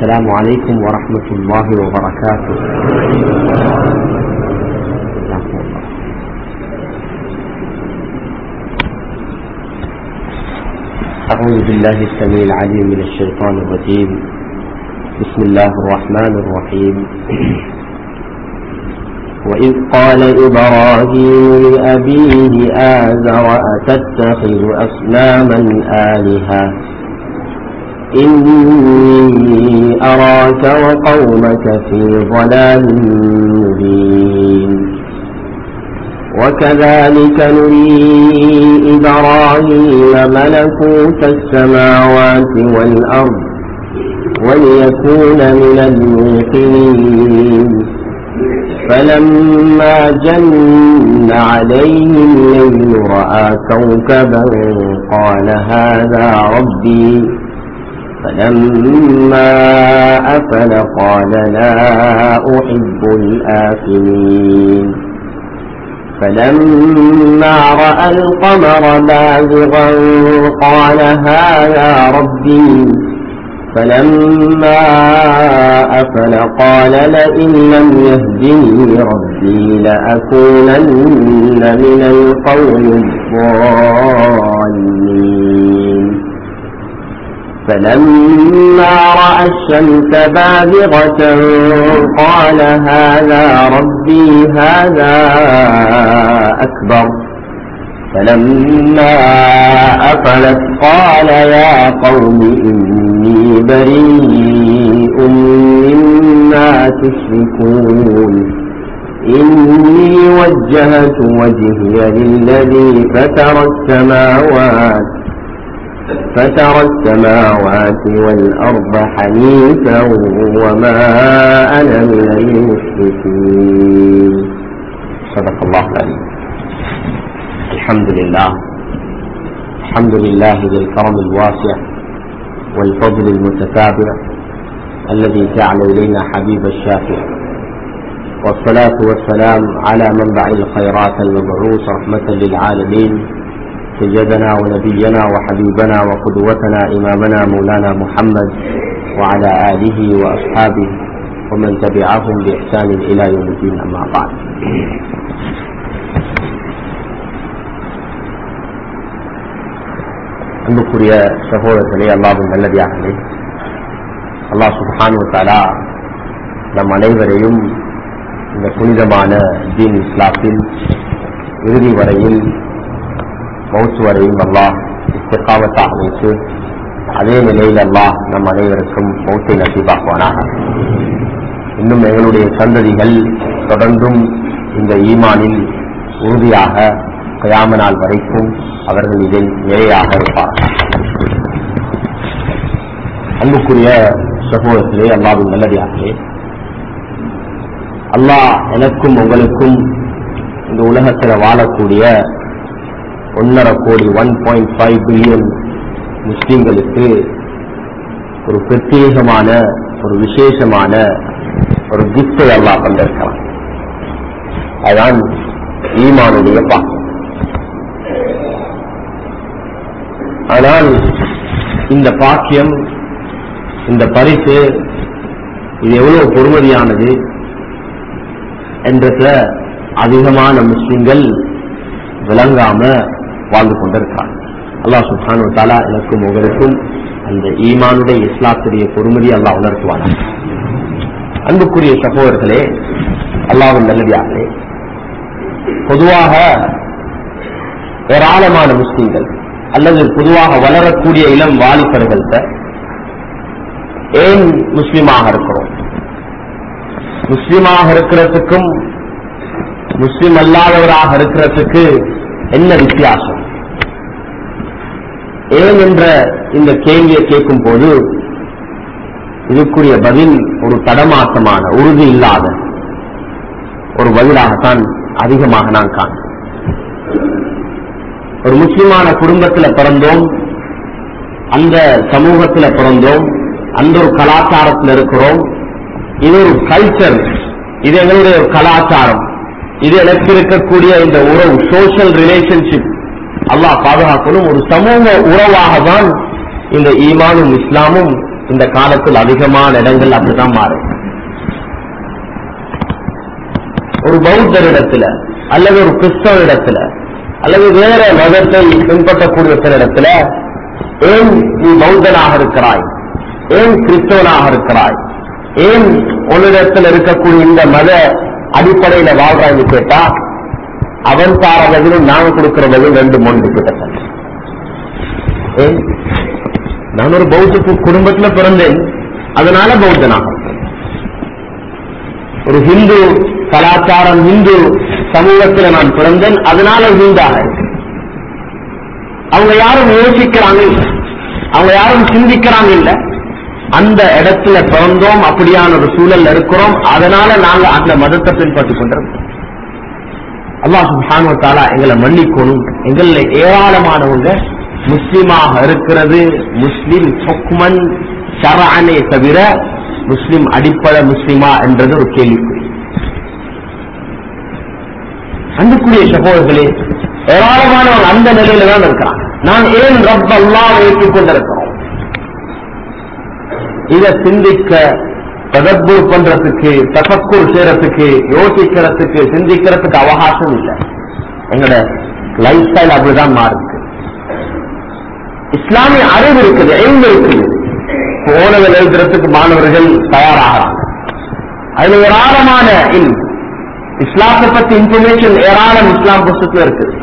السلام عليكم ورحمة الله وبركاته أعوذ بالله السميع العليم من الشيطان الرجيم بسم الله الرحمن الرحيم وإذ قال إبراهيم لأبيه آزر أتتخذ أصناما آلهة إني أراك وقومك في ضلال مبين وكذلك نري إبراهيم ملكوت السماوات والأرض وليكون من الموقنين فلما جن عليه الليل رأى كوكبا قال هذا ربي فلما أفل قال لا أحب الآفلين فلما رأى القمر بازغا قال هذا ربي فلما أفل قال لئن لم يهدني ربي لأكونن من القوم الضالين فلما رأى الشمس بازغة قال هذا ربي هذا أكبر فلما أفلت قال يا قوم إني بريء مما تشركون إني وجهت وجهي للذي فتر السماوات فتر السماوات والأرض حنيفا وما أنا من المشركين صدق الله العليم الحمد لله الحمد لله ذي الكرم الواسع والفضل المتتابع الذي جعل إلينا حبيب الشافع والصلاة والسلام على منبع الخيرات المبعوث رحمة للعالمين سيدنا ونبينا وحبيبنا وقدوتنا إمامنا مولانا محمد وعلى آله وأصحابه ومن تبعهم بإحسان إلى يوم الدين أما بعد அன்புக்குரிய சகோதரர்களே அல்லாவும் நல்லதாகவே அல்லாஹ் சுபானு தாலா நம் அனைவரையும் இந்த புனிதமான தீன் இஸ்லாத்தில் இறுதி வரையில் மௌத்து வரையும் அல்லாஹ் இஸ்திகாமத்தாக வைத்து அதே நிலையில் அல்லாஹ் நம் அனைவருக்கும் மௌத்தை நசீபாக்குவானாக இன்னும் எங்களுடைய சந்ததிகள் தொடர்ந்தும் இந்த ஈமானில் உறுதியாக கயாம நாள் வரைக்கும் அவர்கள் இதில் நிலையாக இருப்பார்கள் அன்புக்குரிய சகோதரத்திலே அல்லாவின் நல்லதாகவே அல்லாஹ் எனக்கும் உங்களுக்கும் இந்த உலகத்தில் வாழக்கூடிய ஒன்னரை கோடி ஒன் பாயிண்ட் ஃபைவ் பில்லியன் முஸ்லீம்களுக்கு ஒரு பிரத்யேகமான ஒரு விசேஷமான ஒரு கிஃப்டை அல்லாஹ் கொண்டிருக்கலாம் அதுதான் ஈமானுடைய பாக்கம் ஆனால் இந்த பாக்கியம் இந்த பரிசு இது எவ்வளவு பொறுமதியானது என்றத அதிகமான முஸ்லிம்கள் விளங்காம வாழ்ந்து கொண்டிருக்கிறார் அல்லாஹ் சுல்தானு தாலா எனக்கும் உங்களுக்கும் அந்த ஈமானுடைய இஸ்லாத்துடைய பொறுமதி அல்லாஹ் உணர்த்துவாங்க அன்புக்குரிய சகோதரர்களே அல்லாவின் நல்லதாகவே பொதுவாக ஏராளமான முஸ்லிம்கள் அல்லது பொதுவாக வளரக்கூடிய இளம் வாலிபர்கள்ட்ட ஏன் முஸ்லிமாக இருக்கிறோம் முஸ்லிமாக இருக்கிறதுக்கும் முஸ்லிம் அல்லாதவராக இருக்கிறதுக்கு என்ன வித்தியாசம் ஏன் என்ற இந்த கேள்வியை கேட்கும் போது இதுக்குரிய பதில் ஒரு தடமாற்றமான உறுதி இல்லாத ஒரு பதிலாகத்தான் அதிகமாக நான் காண்கிறேன் ஒரு முஸ்லிமான குடும்பத்துல பிறந்தோம் அந்த சமூகத்துல பிறந்தோம் அந்த ஒரு கலாச்சாரத்தில் இருக்கிறோம் இது ஒரு கல்ச்சர் இது எங்களுடைய ஒரு கலாச்சாரம் இது எனக்கு இருக்கக்கூடிய இந்த உறவு சோஷியல் ரிலேஷன்ஷிப் அல்லாஹ் பாதுகாக்கணும் ஒரு சமூக உறவாக தான் இந்த ஈமானும் இஸ்லாமும் இந்த காலத்தில் அதிகமான இடங்கள் அப்படிதான் மாறும் ஒரு பௌத்தர் இடத்துல அல்லது ஒரு கிறிஸ்தவ இடத்துல அல்லது வேற மதத்தை பின்பற்றக்கூடிய சில இடத்துல ஏன் நீ பௌத்தனாக இருக்கிறாய் ஏன் கிறிஸ்தவனாக இருக்கிறாய் ஏன் உன்னிடத்தில் இருக்கக்கூடிய இந்த மத அடிப்படையில வாழ்றான்னு கேட்டா அவன் தார பதிலும் நாங்க கொடுக்கிற பதில் ரெண்டு மூணு கிட்டத்தட்ட ஏன் நான் ஒரு பௌத்த கு- குடும்பத்துல பிறந்தேன் அதனால பௌத்தனாக இருக்கேன். ஒரு ஹிந்து கலாச்சாரம் ஹிந்து சமூகத்தில் நான் பிறந்தேன் அதனால ஹிந்தாக இருக்கேன். அவங்க யாரும் யோசிக்கிறாங்க இல்ல அவங்க யாரும் சிந்திக்கிறாங்க இல்ல அந்த இடத்துல பிறந்தோம் அப்படியான ஒரு சூழல்ல இருக்கிறோம் அதனால நாங்க அந்த மதத்தை பின்பற்றிக் கொண்டிருக்கோம் அல்லாஹ் சுப்ஹானஹு வ தஆலா எங்களை மன்னிக்கணும் எங்கள ஏராளமானவங்க முஸ்லிமாக இருக்கிறது முஸ்லிம் ஹுக்மன் ஷரஅனே தவிர முஸ்லிம் அடிப்படை முஸ்லிமா என்றது ஒரு கேள்விக்குறி அன்புக்குரிய சகோதரர்களே ஏராளமானவங்க அந்த நிலையில தான் இருக்கிறாங்க நான் ஏன் ரப் அல்லாஹ் ஏற்றுக்கொண்டிருக்கிறோம் இதை சிந்திக்க ததப்பூர் பண்றதுக்கு தபக்கூர் செய்யறதுக்கு யோசிக்கிறதுக்கு சிந்திக்கிறதுக்கு அவகாசம் இல்லை எங்களோட லைஃப் ஸ்டைல் அப்படிதான் மாறுது இஸ்லாமிய அறிவு இருக்குது எங்க இருக்குது போனதில் எழுதுறதுக்கு மாணவர்கள் தயாராகிறாங்க அதுல ஏராளமான இல் இஸ்லாத்தை பத்தி இன்ஃபர்மேஷன் ஏராளம் இஸ்லாம் புஸ்தத்துல இருக்குது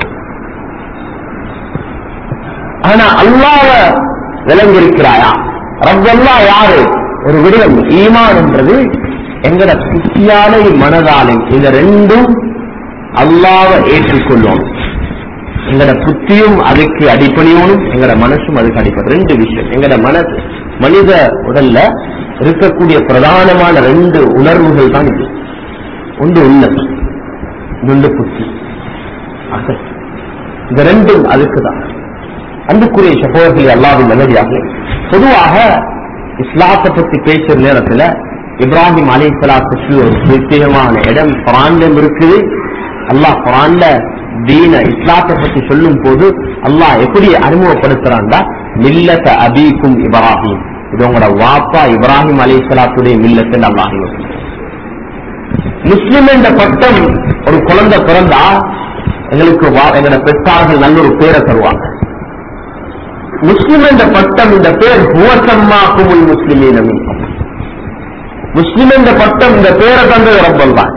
ஆனா அல்லாஹ்வ விளங்கி இருக்கிறாயா ரப்பல்லா யாரு ஒரு விடயம் ஈமான் என்றது எங்கட புத்தியாலை மனதாலை இந்த ரெண்டும் அல்லாஹ்வை ஏற்றுக்கொள்ளும் எங்கட புத்தியும் அதுக்கு அடிப்படையோனும் எங்கட மனசும் அதுக்கு அடிப்படை ரெண்டு விஷயம் எங்கட மனசு மனித உடல்ல இருக்கக்கூடிய பிரதானமான ரெண்டு உணர்வுகள் தான் இது ஒன்று உள்ளம் இன்னொன்று புத்தி அகல் இந்த ரெண்டும் அதுக்கு தான் அன்புக்குரிய சகோதரர்கள் அல்லாவின் நல்லதாக பொதுவாக இஸ்லாத்தை பத்தி பேசுற நேரத்துல இப்ராஹிம் அலி சலாத்துக்கு ஒரு பிரத்யேகமான இடம் குரான்ல இருக்குது அல்லாஹ் குரான்ல தீன இஸ்லாத்தை பத்தி சொல்லும் போது அல்லாஹ் எப்படி அறிமுகப்படுத்துறான்டா மில்லத்த அபீக்கும் இப்ராஹிம் இது உங்களோட வாப்பா இப்ராஹிம் அலி சலாத்துடைய மில்லத்து அல்லாஹ் முஸ்லிம் என்ற பட்டம் ஒரு குழந்தை பிறந்தா எங்களுக்கு வா- எங்களோட பெற்றார்கள் நல்ல ஒரு பேரை தருவாங்க முஸ்லிம் என்ற பட்டம் இந்த பேர் ஹுவசம்மாக்குமுல் முஸ்லிமீன மின்கும். முஸ்லிம் என்ற பட்டம் இந்த பேரை தந்தது ரப்பல்லாஹ்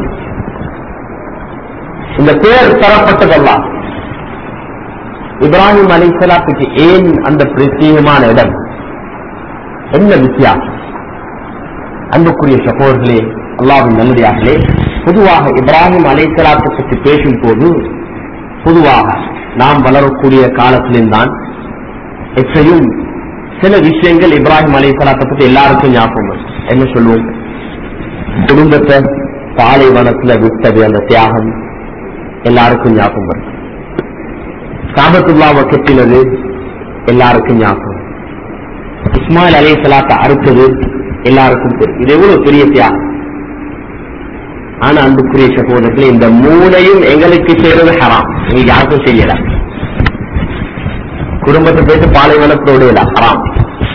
இந்த பேர் தரப்பட்டதல்லா இப்ராஹிம் அலிசலாத்துக்கு ஏன் அந்த பிரத்யேகமான இடம் என்ன வித்தியாசம் அன்புக்குரிய சகோதரர்களே அல்லாவின் நல்லடியார்களே பொதுவாக இப்ராஹிம் அலைசலாத்தை பற்றி பேசும் போது பொதுவாக நாம் வளரக்கூடிய காலத்திலும் தான் எப்பயும் சில விஷயங்கள் இப்ராஹிம் அலைசலாத்தை பற்றி எல்லாருக்கும் ஞாபகம் வரும். என்ன சொல்லுவோம் குடும்பத்தை பாலைவனத்துல விட்டது அந்த தியாகம் எல்லாருக்கும் ஞாபகம் வரும் காபத்துல்லாவை கட்டினது எல்லாருக்கும் ஞாபகம் இஸ்மாயில் அலை சலாத்தை அறுத்தது எல்லாருக்கும் தெரியும் இது எவ்வளவு பெரிய தியாகம் ஆனா அன்புக்குரிய சகோதரர்களே இந்த மூணையும் எங்களுக்கு செய்யறது ஹராம் நீங்க யாருக்கும் செய்யல குடும்பத்தை போயிட்டு பாலைவனத்தோடு இல்ல ஹராம்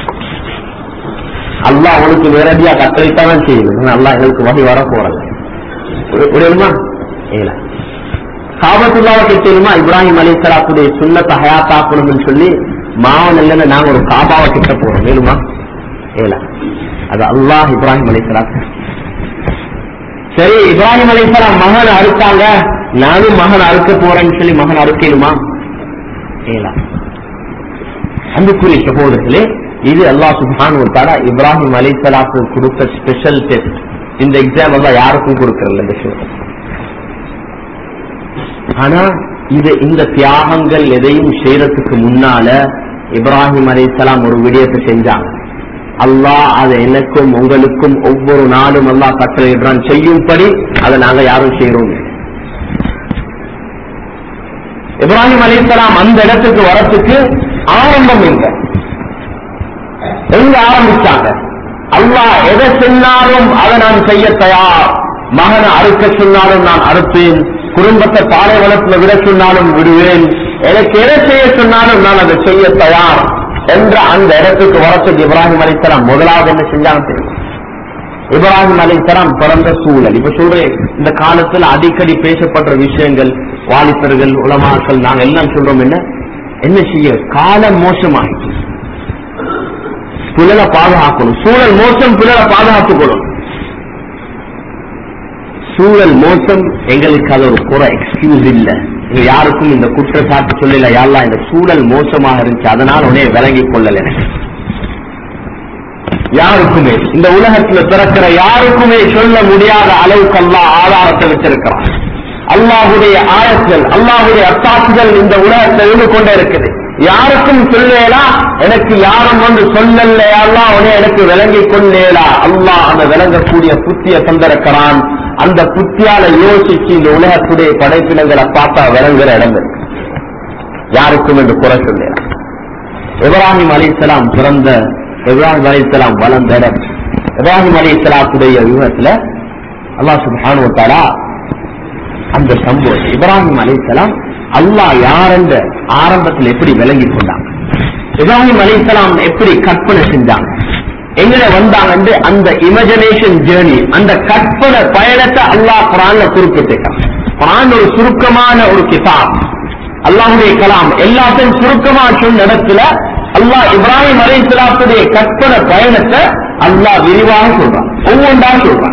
அல்லாஹ் அவனுக்கு நேரடியா கட்டளைத்தான் செய்யணும் அல்லாஹ் எங்களுக்கு வகை வர போறது புரியுமா இல்ல காபத்துல்லாவை கிட்டேயுமா இப்ராஹிம் அலி சலாத்துடைய சுண்ணத்தை ஹயாத்தாக்கணும்னு சொல்லி மாவன் இல்லைன்னு நாங்க ஒரு காபாவை கிட்ட போறோம் மேலுமா ஏல அது அல்லாஹ் இப்ராஹிம் அலி சரி இப்ராஹிம் அலி மகன் அறுத்தாங்க நானும் மகன் அறுக்க போறேன்னு சொல்லி மகன் அறுக்கணுமா ஏலா அன்புக்குரிய சகோதரர்களே இது அல்லாஹ் சுப்ஹானு தாரா இப்ராஹிம் அலி சலாத்து கொடுத்த ஸ்பெஷல் டெஸ்ட் இந்த எக்ஸாம் எல்லாம் யாருக்கும் கொடுக்கறல இந்த விஷயம் ஆனா இது இந்த தியாகங்கள் எதையும் செய்யறதுக்கு முன்னால இப்ராஹிம் அலைஹிஸ்ஸலாம் ஒரு விடயத்தை செஞ்சாங்க அல்லாஹ் அதை எனக்கும் உங்களுக்கும் ஒவ்வொரு நாளும் அல்லாஹ் கட்டளையிடுறான் செய்யும்படி அதை நாங்க யாரும் செய்யறோம் இப்ராஹிம் அலைஹிஸ்ஸலாம் அந்த இடத்துக்கு வரத்துக்கு ஆரம்பம் எங்க எங்க ஆரம்பிச்சாங்க அல்லாஹ் எதை சொன்னாலும் அதை நான் செய்ய தயார் மகனை அறுக்க சொன்னாலும் நான் அறுப்பேன் குடும்பத்தை பாலைவனத்துல விட சொன்னாலும் விடுவேன் எனக்கு எதை செய்ய சொன்னாலும் நான் அதை செய்ய தயார் என்ற அந்த இடத்துக்கு வரத்துக்கு இப்ராஹிம் அலிஸ்லாம் முதலாவது என்ன செஞ்சாங்க தெரியும் இப்ராஹிம் அலிஸ்லாம் பிறந்த சூழல் இப்ப சொல்றேன் இந்த காலத்துல அடிக்கடி பேசப்படுற விஷயங்கள் வாலிபர்கள் உலமாக்கள் நாங்க எல்லாம் சொல்றோம் என்ன என்ன செய்ய காலம் மோசமாயிட்டு புலனை பாதுகாக்கணும் சூழல் மோசம் புலனை பாதுகாத்துக்கணும் சூழல் மோசம் எங்களுக்கு அது ஒரு குறை எக்ஸ்கியூஸ் இல்ல இது யாருக்கும் இந்த குற்றச்சாட்டு சொல்லல யாரெல்லாம் இந்த சூழல் மோசமாக இருந்துச்சு அதனால உடனே விளங்கி கொள்ளல எனக்கு யாருக்குமே இந்த உலகத்துல பிறக்கிற யாருக்குமே சொல்ல முடியாத அளவுக்கு அல்லாஹ் ஆதாரத்தை வச்சிருக்கிறான் அல்லாஹுடைய ஆயத்தில் அல்லாஹுடைய அத்தாட்சிகள் இந்த உலகத்தில் இருந்து கொண்டே இருக்குது யாருக்கும் சொல்லேலா எனக்கு யாரும் வந்து சொல்லலையா உடனே எனக்கு விளங்கி கொள்ளேலா அல்லாஹ் அந்த விளங்கக்கூடிய புத்திய தந்திருக்கிறான் அந்த புத்தியால யோசிச்சு இந்த உலகத்துடைய படைப்பினங்களை பார்த்தா விளங்குற இடம் இருக்கு யாருக்கும் என்று குறை சொல்லேலா இப்ராஹிம் அலிசலாம் பிறந்த இப்ராஹிம் அலிசலாம் வளர்ந்த இடம் இப்ராஹிம் அலிசலாத்துடைய யுகத்துல அல்லாஹ் சுப்ஹானு தாலா அந்த சம்பவம் இப்ராஹிம் அலிசலாம் அல்லாஹ் யார் என்ற ஆரம்பத்தில் எப்படி விளங்கி கொண்டாங்க இப்ராஹிம் அலிசலாம் எப்படி கற்பனை செஞ்சாங்க எங்கட வந்தாங்க அந்த இமேஜினேஷன் ஜேர்னி அந்த கற்பனை பயணத்தை அல்லாஹ் குரான்ல குறிப்பிட்டிருக்கான் குரான் ஒரு சுருக்கமான ஒரு கிதாப் அல்லாஹுடைய கலாம் எல்லாத்தையும் சுருக்கமா சொன்ன இடத்துல அல்லாஹ் இப்ராஹிம் அலிசலாத்துடைய கற்பனை பயணத்தை அல்லாஹ் விரிவாக சொல்றான் ஒவ்வொன்றா சொல்றான்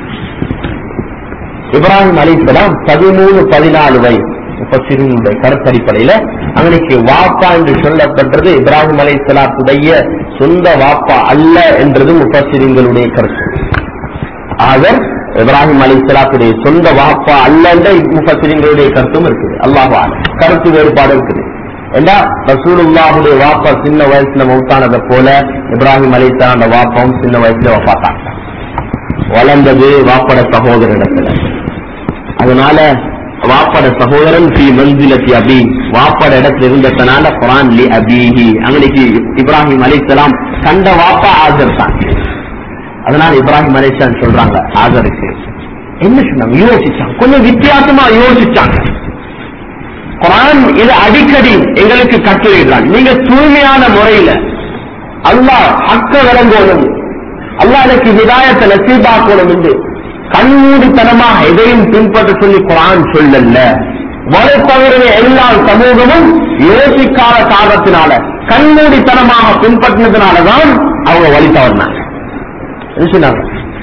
இப்ராஹிம் அலிசலாம் பதிமூணு பதினாலு வயசு முப்பசிறினுடைய கருத்தடிப்படையில அன்னைக்கு வாப்பா என்று சொல்லப்பட்டது இப்ராஹிம் அலிசலாத்துடைய சொந்த வாப்பா அல்ல என்றது முப்பசிரிங்களுடைய கருத்து ஆக இப்ராஹிம் அலிசலாத்துடைய சொந்த வாப்பா அல்ல என்ற முப்பசிரிங்களுடைய கருத்தும் இருக்குது அல்லாஹா கருத்து வேறுபாடு இருக்குது ஏண்டா ரசூலுல்லாஹுடைய வாப்பா சின்ன வயசுல மௌத்தானதை போல இப்ராஹிம் அலிசலாண்ட வாப்பாவும் சின்ன வயசுல வப்பாத்தாங்க வளர்ந்தது வாப்பட சகோதரிடத்துல அதனால வாப்பட சகோதரன் பி மந்திலத்தி அபி வாப்பட இடத்துல இருந்ததுனால குரான் லி அபிஹி அன்னைக்கு இப்ராஹிம் அலிசலாம் கண்ட வாப்பா ஆஜர் தான் அதனால இப்ராஹிம் அலிசலாம் சொல்றாங்க ஆஜருக்கு என்ன சொன்னாங்க யோசிச்சாங்க கொஞ்சம் வித்தியாசமா யோசிச்சாங்க குரான் இது அடிக்கடி எங்களுக்கு கட்டுரைதான் நீங்க தூய்மையான முறையில அல்லாஹ் ஹக்க விளங்கணும் அல்லாஹ் எனக்கு ஹிதாயத்தை நசீபாக்கணும் என்று கண்மூடித்தனமாக எதையும் பின்பற்ற சொல்லி குரான் சொல்லல வலு தவிர எல்லா சமூகமும் யோசிக்காத காரணத்தினால கண்மூடித்தனமாக பின்பற்றினதுனாலதான் அவங்க வழி தவறினாங்க என்ன சொன்னாங்க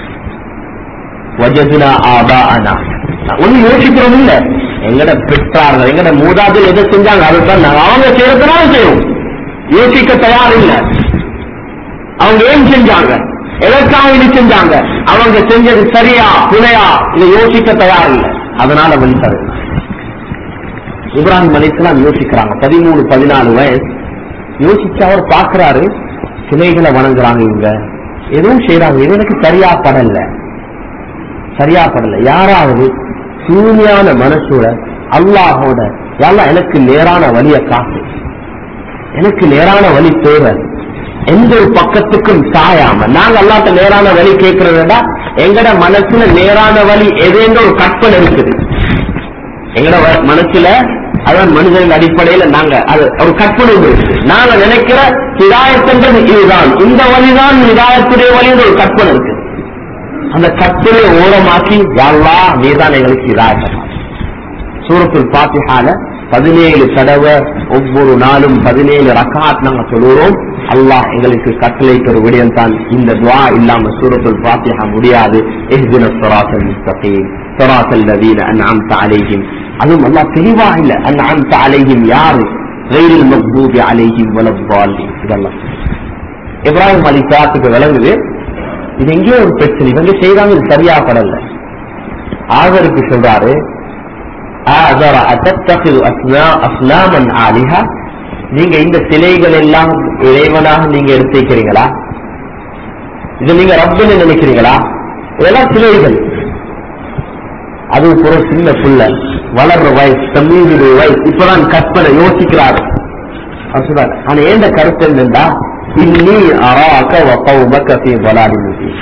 வஜதுனா ஆபா அனா ஒண்ணு யோசிக்கிறோம் இல்ல எங்கட பெற்றார்கள் எங்கட மூதாதில் எதை செஞ்சாங்க அதுதான் நாங்க அவங்க செய்யறதுனால செய்வோம் யோசிக்க தயார் இல்ல அவங்க ஏன் செஞ்சாங்க எதற்காக இது செஞ்சாங்க அவங்க செஞ்சது சரியா புனையா இதை யோசிக்க தயார் இல்லை அதனால வழித்தது இப்ராஹிம் அலிஸ்லாம் யோசிக்கிறாங்க பதிமூணு பதினாலு வயசு யோசிச்சு அவர் பாக்குறாரு சிலைகளை வணங்குறாங்க இவங்க எதுவும் செய்யறாங்க இது எனக்கு சரியா படல சரியா படல யாராவது தூய்மையான மனசோட அல்லாஹோட யாரா எனக்கு நேரான வழிய காட்டு எனக்கு நேரான வழி தேவை எந்த ஒரு பக்கத்துக்கும் சாயாம நாங்க அல்லாட்ட நேரான வழி கேட்கறதா எங்கட மனசுல நேரான வழி எதுன்ற ஒரு கற்பனை இருக்குது எங்கட வ- மனசுல அதான் மனிதர்கள் அடிப்படையில நாங்க அது ஒரு கற்பனை ஒன்று இருக்கு நாங்க நினைக்கிற ஹிதாயத்துன்றது இதுதான் இந்த வழிதான் ஹிதாயத்துடைய வழின்ற ஒரு கற்பனை இருக்கு அந்த கற்பனை ஓரமாக்கி யாழ்லா நீதான் எங்களுக்கு ஹிதாயத்தை சூரத்துல் பாத்திஹால பதினேழு தடவை ஒவ்வொரு நாளும் பதினேழு ரக்காத் நாங்க சொல்லுறோம் அல்லாஹ் எங்களுக்கு கட்டளைக்கு ஒரு விடயம் தான் இந்த துவா இல்லாம சூரத்துல் பாத்திஹா முடியாது இஹ்தின ஸிராத்தல் முஸ்தகீம் ஸிராத்தல் லதீன அன்அம்த அலைஹிம் அதுவும் அல்லாஹ் தெளிவா இல்ல அன்அம்த அலைஹிம் யாரு غيرில் மக்தூபி அலைஹிம் வலத்தாலின் இதெல்லாம் இப்ராஹிம் அலி சாத்துக்கு விளங்குது இது எங்கேயோ ஒரு பிரச்சனை இவங்க செய்தாங்க இது சரியா படல ஆகருக்கு சொல்றாரு ஆதர அத்தத்தகிது அஸ்னா அஸ்னாமன் ஆலிஹா நீங்க இந்த சிலைகள் எல்லாம் இறைவனாக நீங்க எடுத்துக்கிறீங்களா இது நீங்க ரப்புன்னு நினைக்கிறீங்களா இதெல்லாம் சிலைகள் அது ஒரு சின்ன புள்ள வளர்ற வயசு தம்பீடு வயசு இப்பதான் கற்பனை யோசிக்கிறாரு அவர் சொல்றாரு ஆனா ஏண்ட கருத்து என்னண்டா இன்னி அராக்க வக்கவுமக்க ஃபீ வலாலின் முபீன்.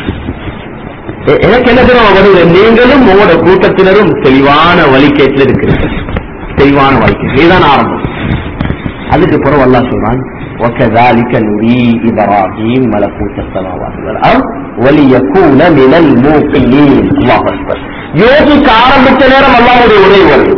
எ- எனக்கு என்ன தெரியும் வருது நீங்களும் உங்களோட கூட்டத்தினரும் தெளிவான வழிகேட்டில் இருக்கிறீர்கள் தெளிவான வழிகேட்டு இதுதான் ஆரம்பம் அதுக்கு பிறகு அல்லாஹ் சொல்றான் وكذلك نري إبراهيم ملكوت السماوات والأرض وليكون من الموقنين الله أكبر யோசிக்க ஆரம்பிச்ச நேரம் அல்லாவுடைய உரை வரும்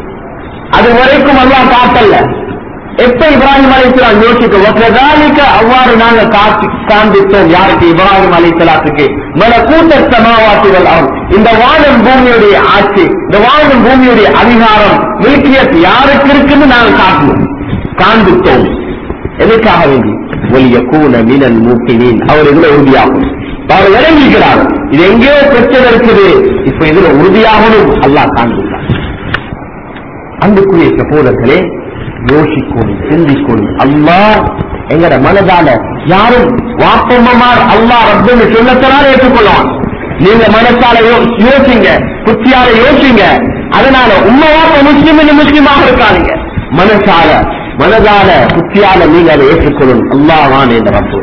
அது வரைக்கும் அல்லாஹ் காட்டல்ல எப்ப இப்ராஹிம் அலைசலாம் யோசிக்க வசதாலிக்க அவ்வாறு நாங்க காட்சி காண்பித்தோம் யாருக்கு இப்ராஹிம் அலைசலாத்துக்கு மன கூட்ட சமாவாசிகள் ஆகும் இந்த வானம் பூமியுடைய ஆட்சி இந்த வானம் பூமியுடைய அதிகாரம் மில்கியத் யாருக்கு இருக்குன்னு நாங்க காட்டணும் காண்பித்தோம் எதுக்காக வேண்டி ஒலிய கூன மீனல் மூக்கினீன் அவர் இதுல உறுதியாகும் அவர் விளங்கிக்கிறார் இது எங்கேயோ பிரச்சனை இருக்குது இப்ப இதுல உறுதியாகணும் அல்லாஹ் காண்பித்தார் அன்புக்குரிய சகோதரர்களே யோசிக்கணும் சிந்திக்கணும் அல்லாஹ் எங்கட மனதால யாரும் வாப்பமார் அல்லாஹ் ரப்புன்னு சொல்லத்தனால ஏற்றுக்கொள்ளலாம் நீங்க மனசால யோ- யோசிங்க புத்தியால யோசிங்க அதனால உண்மை வாப்ப முஸ்லிம் முஸ்லிமாக இருக்காதீங்க மனசால மனதால புத்தியால நீங்க அதை ஏற்றுக்கொள்ளணும் அல்லாஹ் தான் என்ற ரப்பு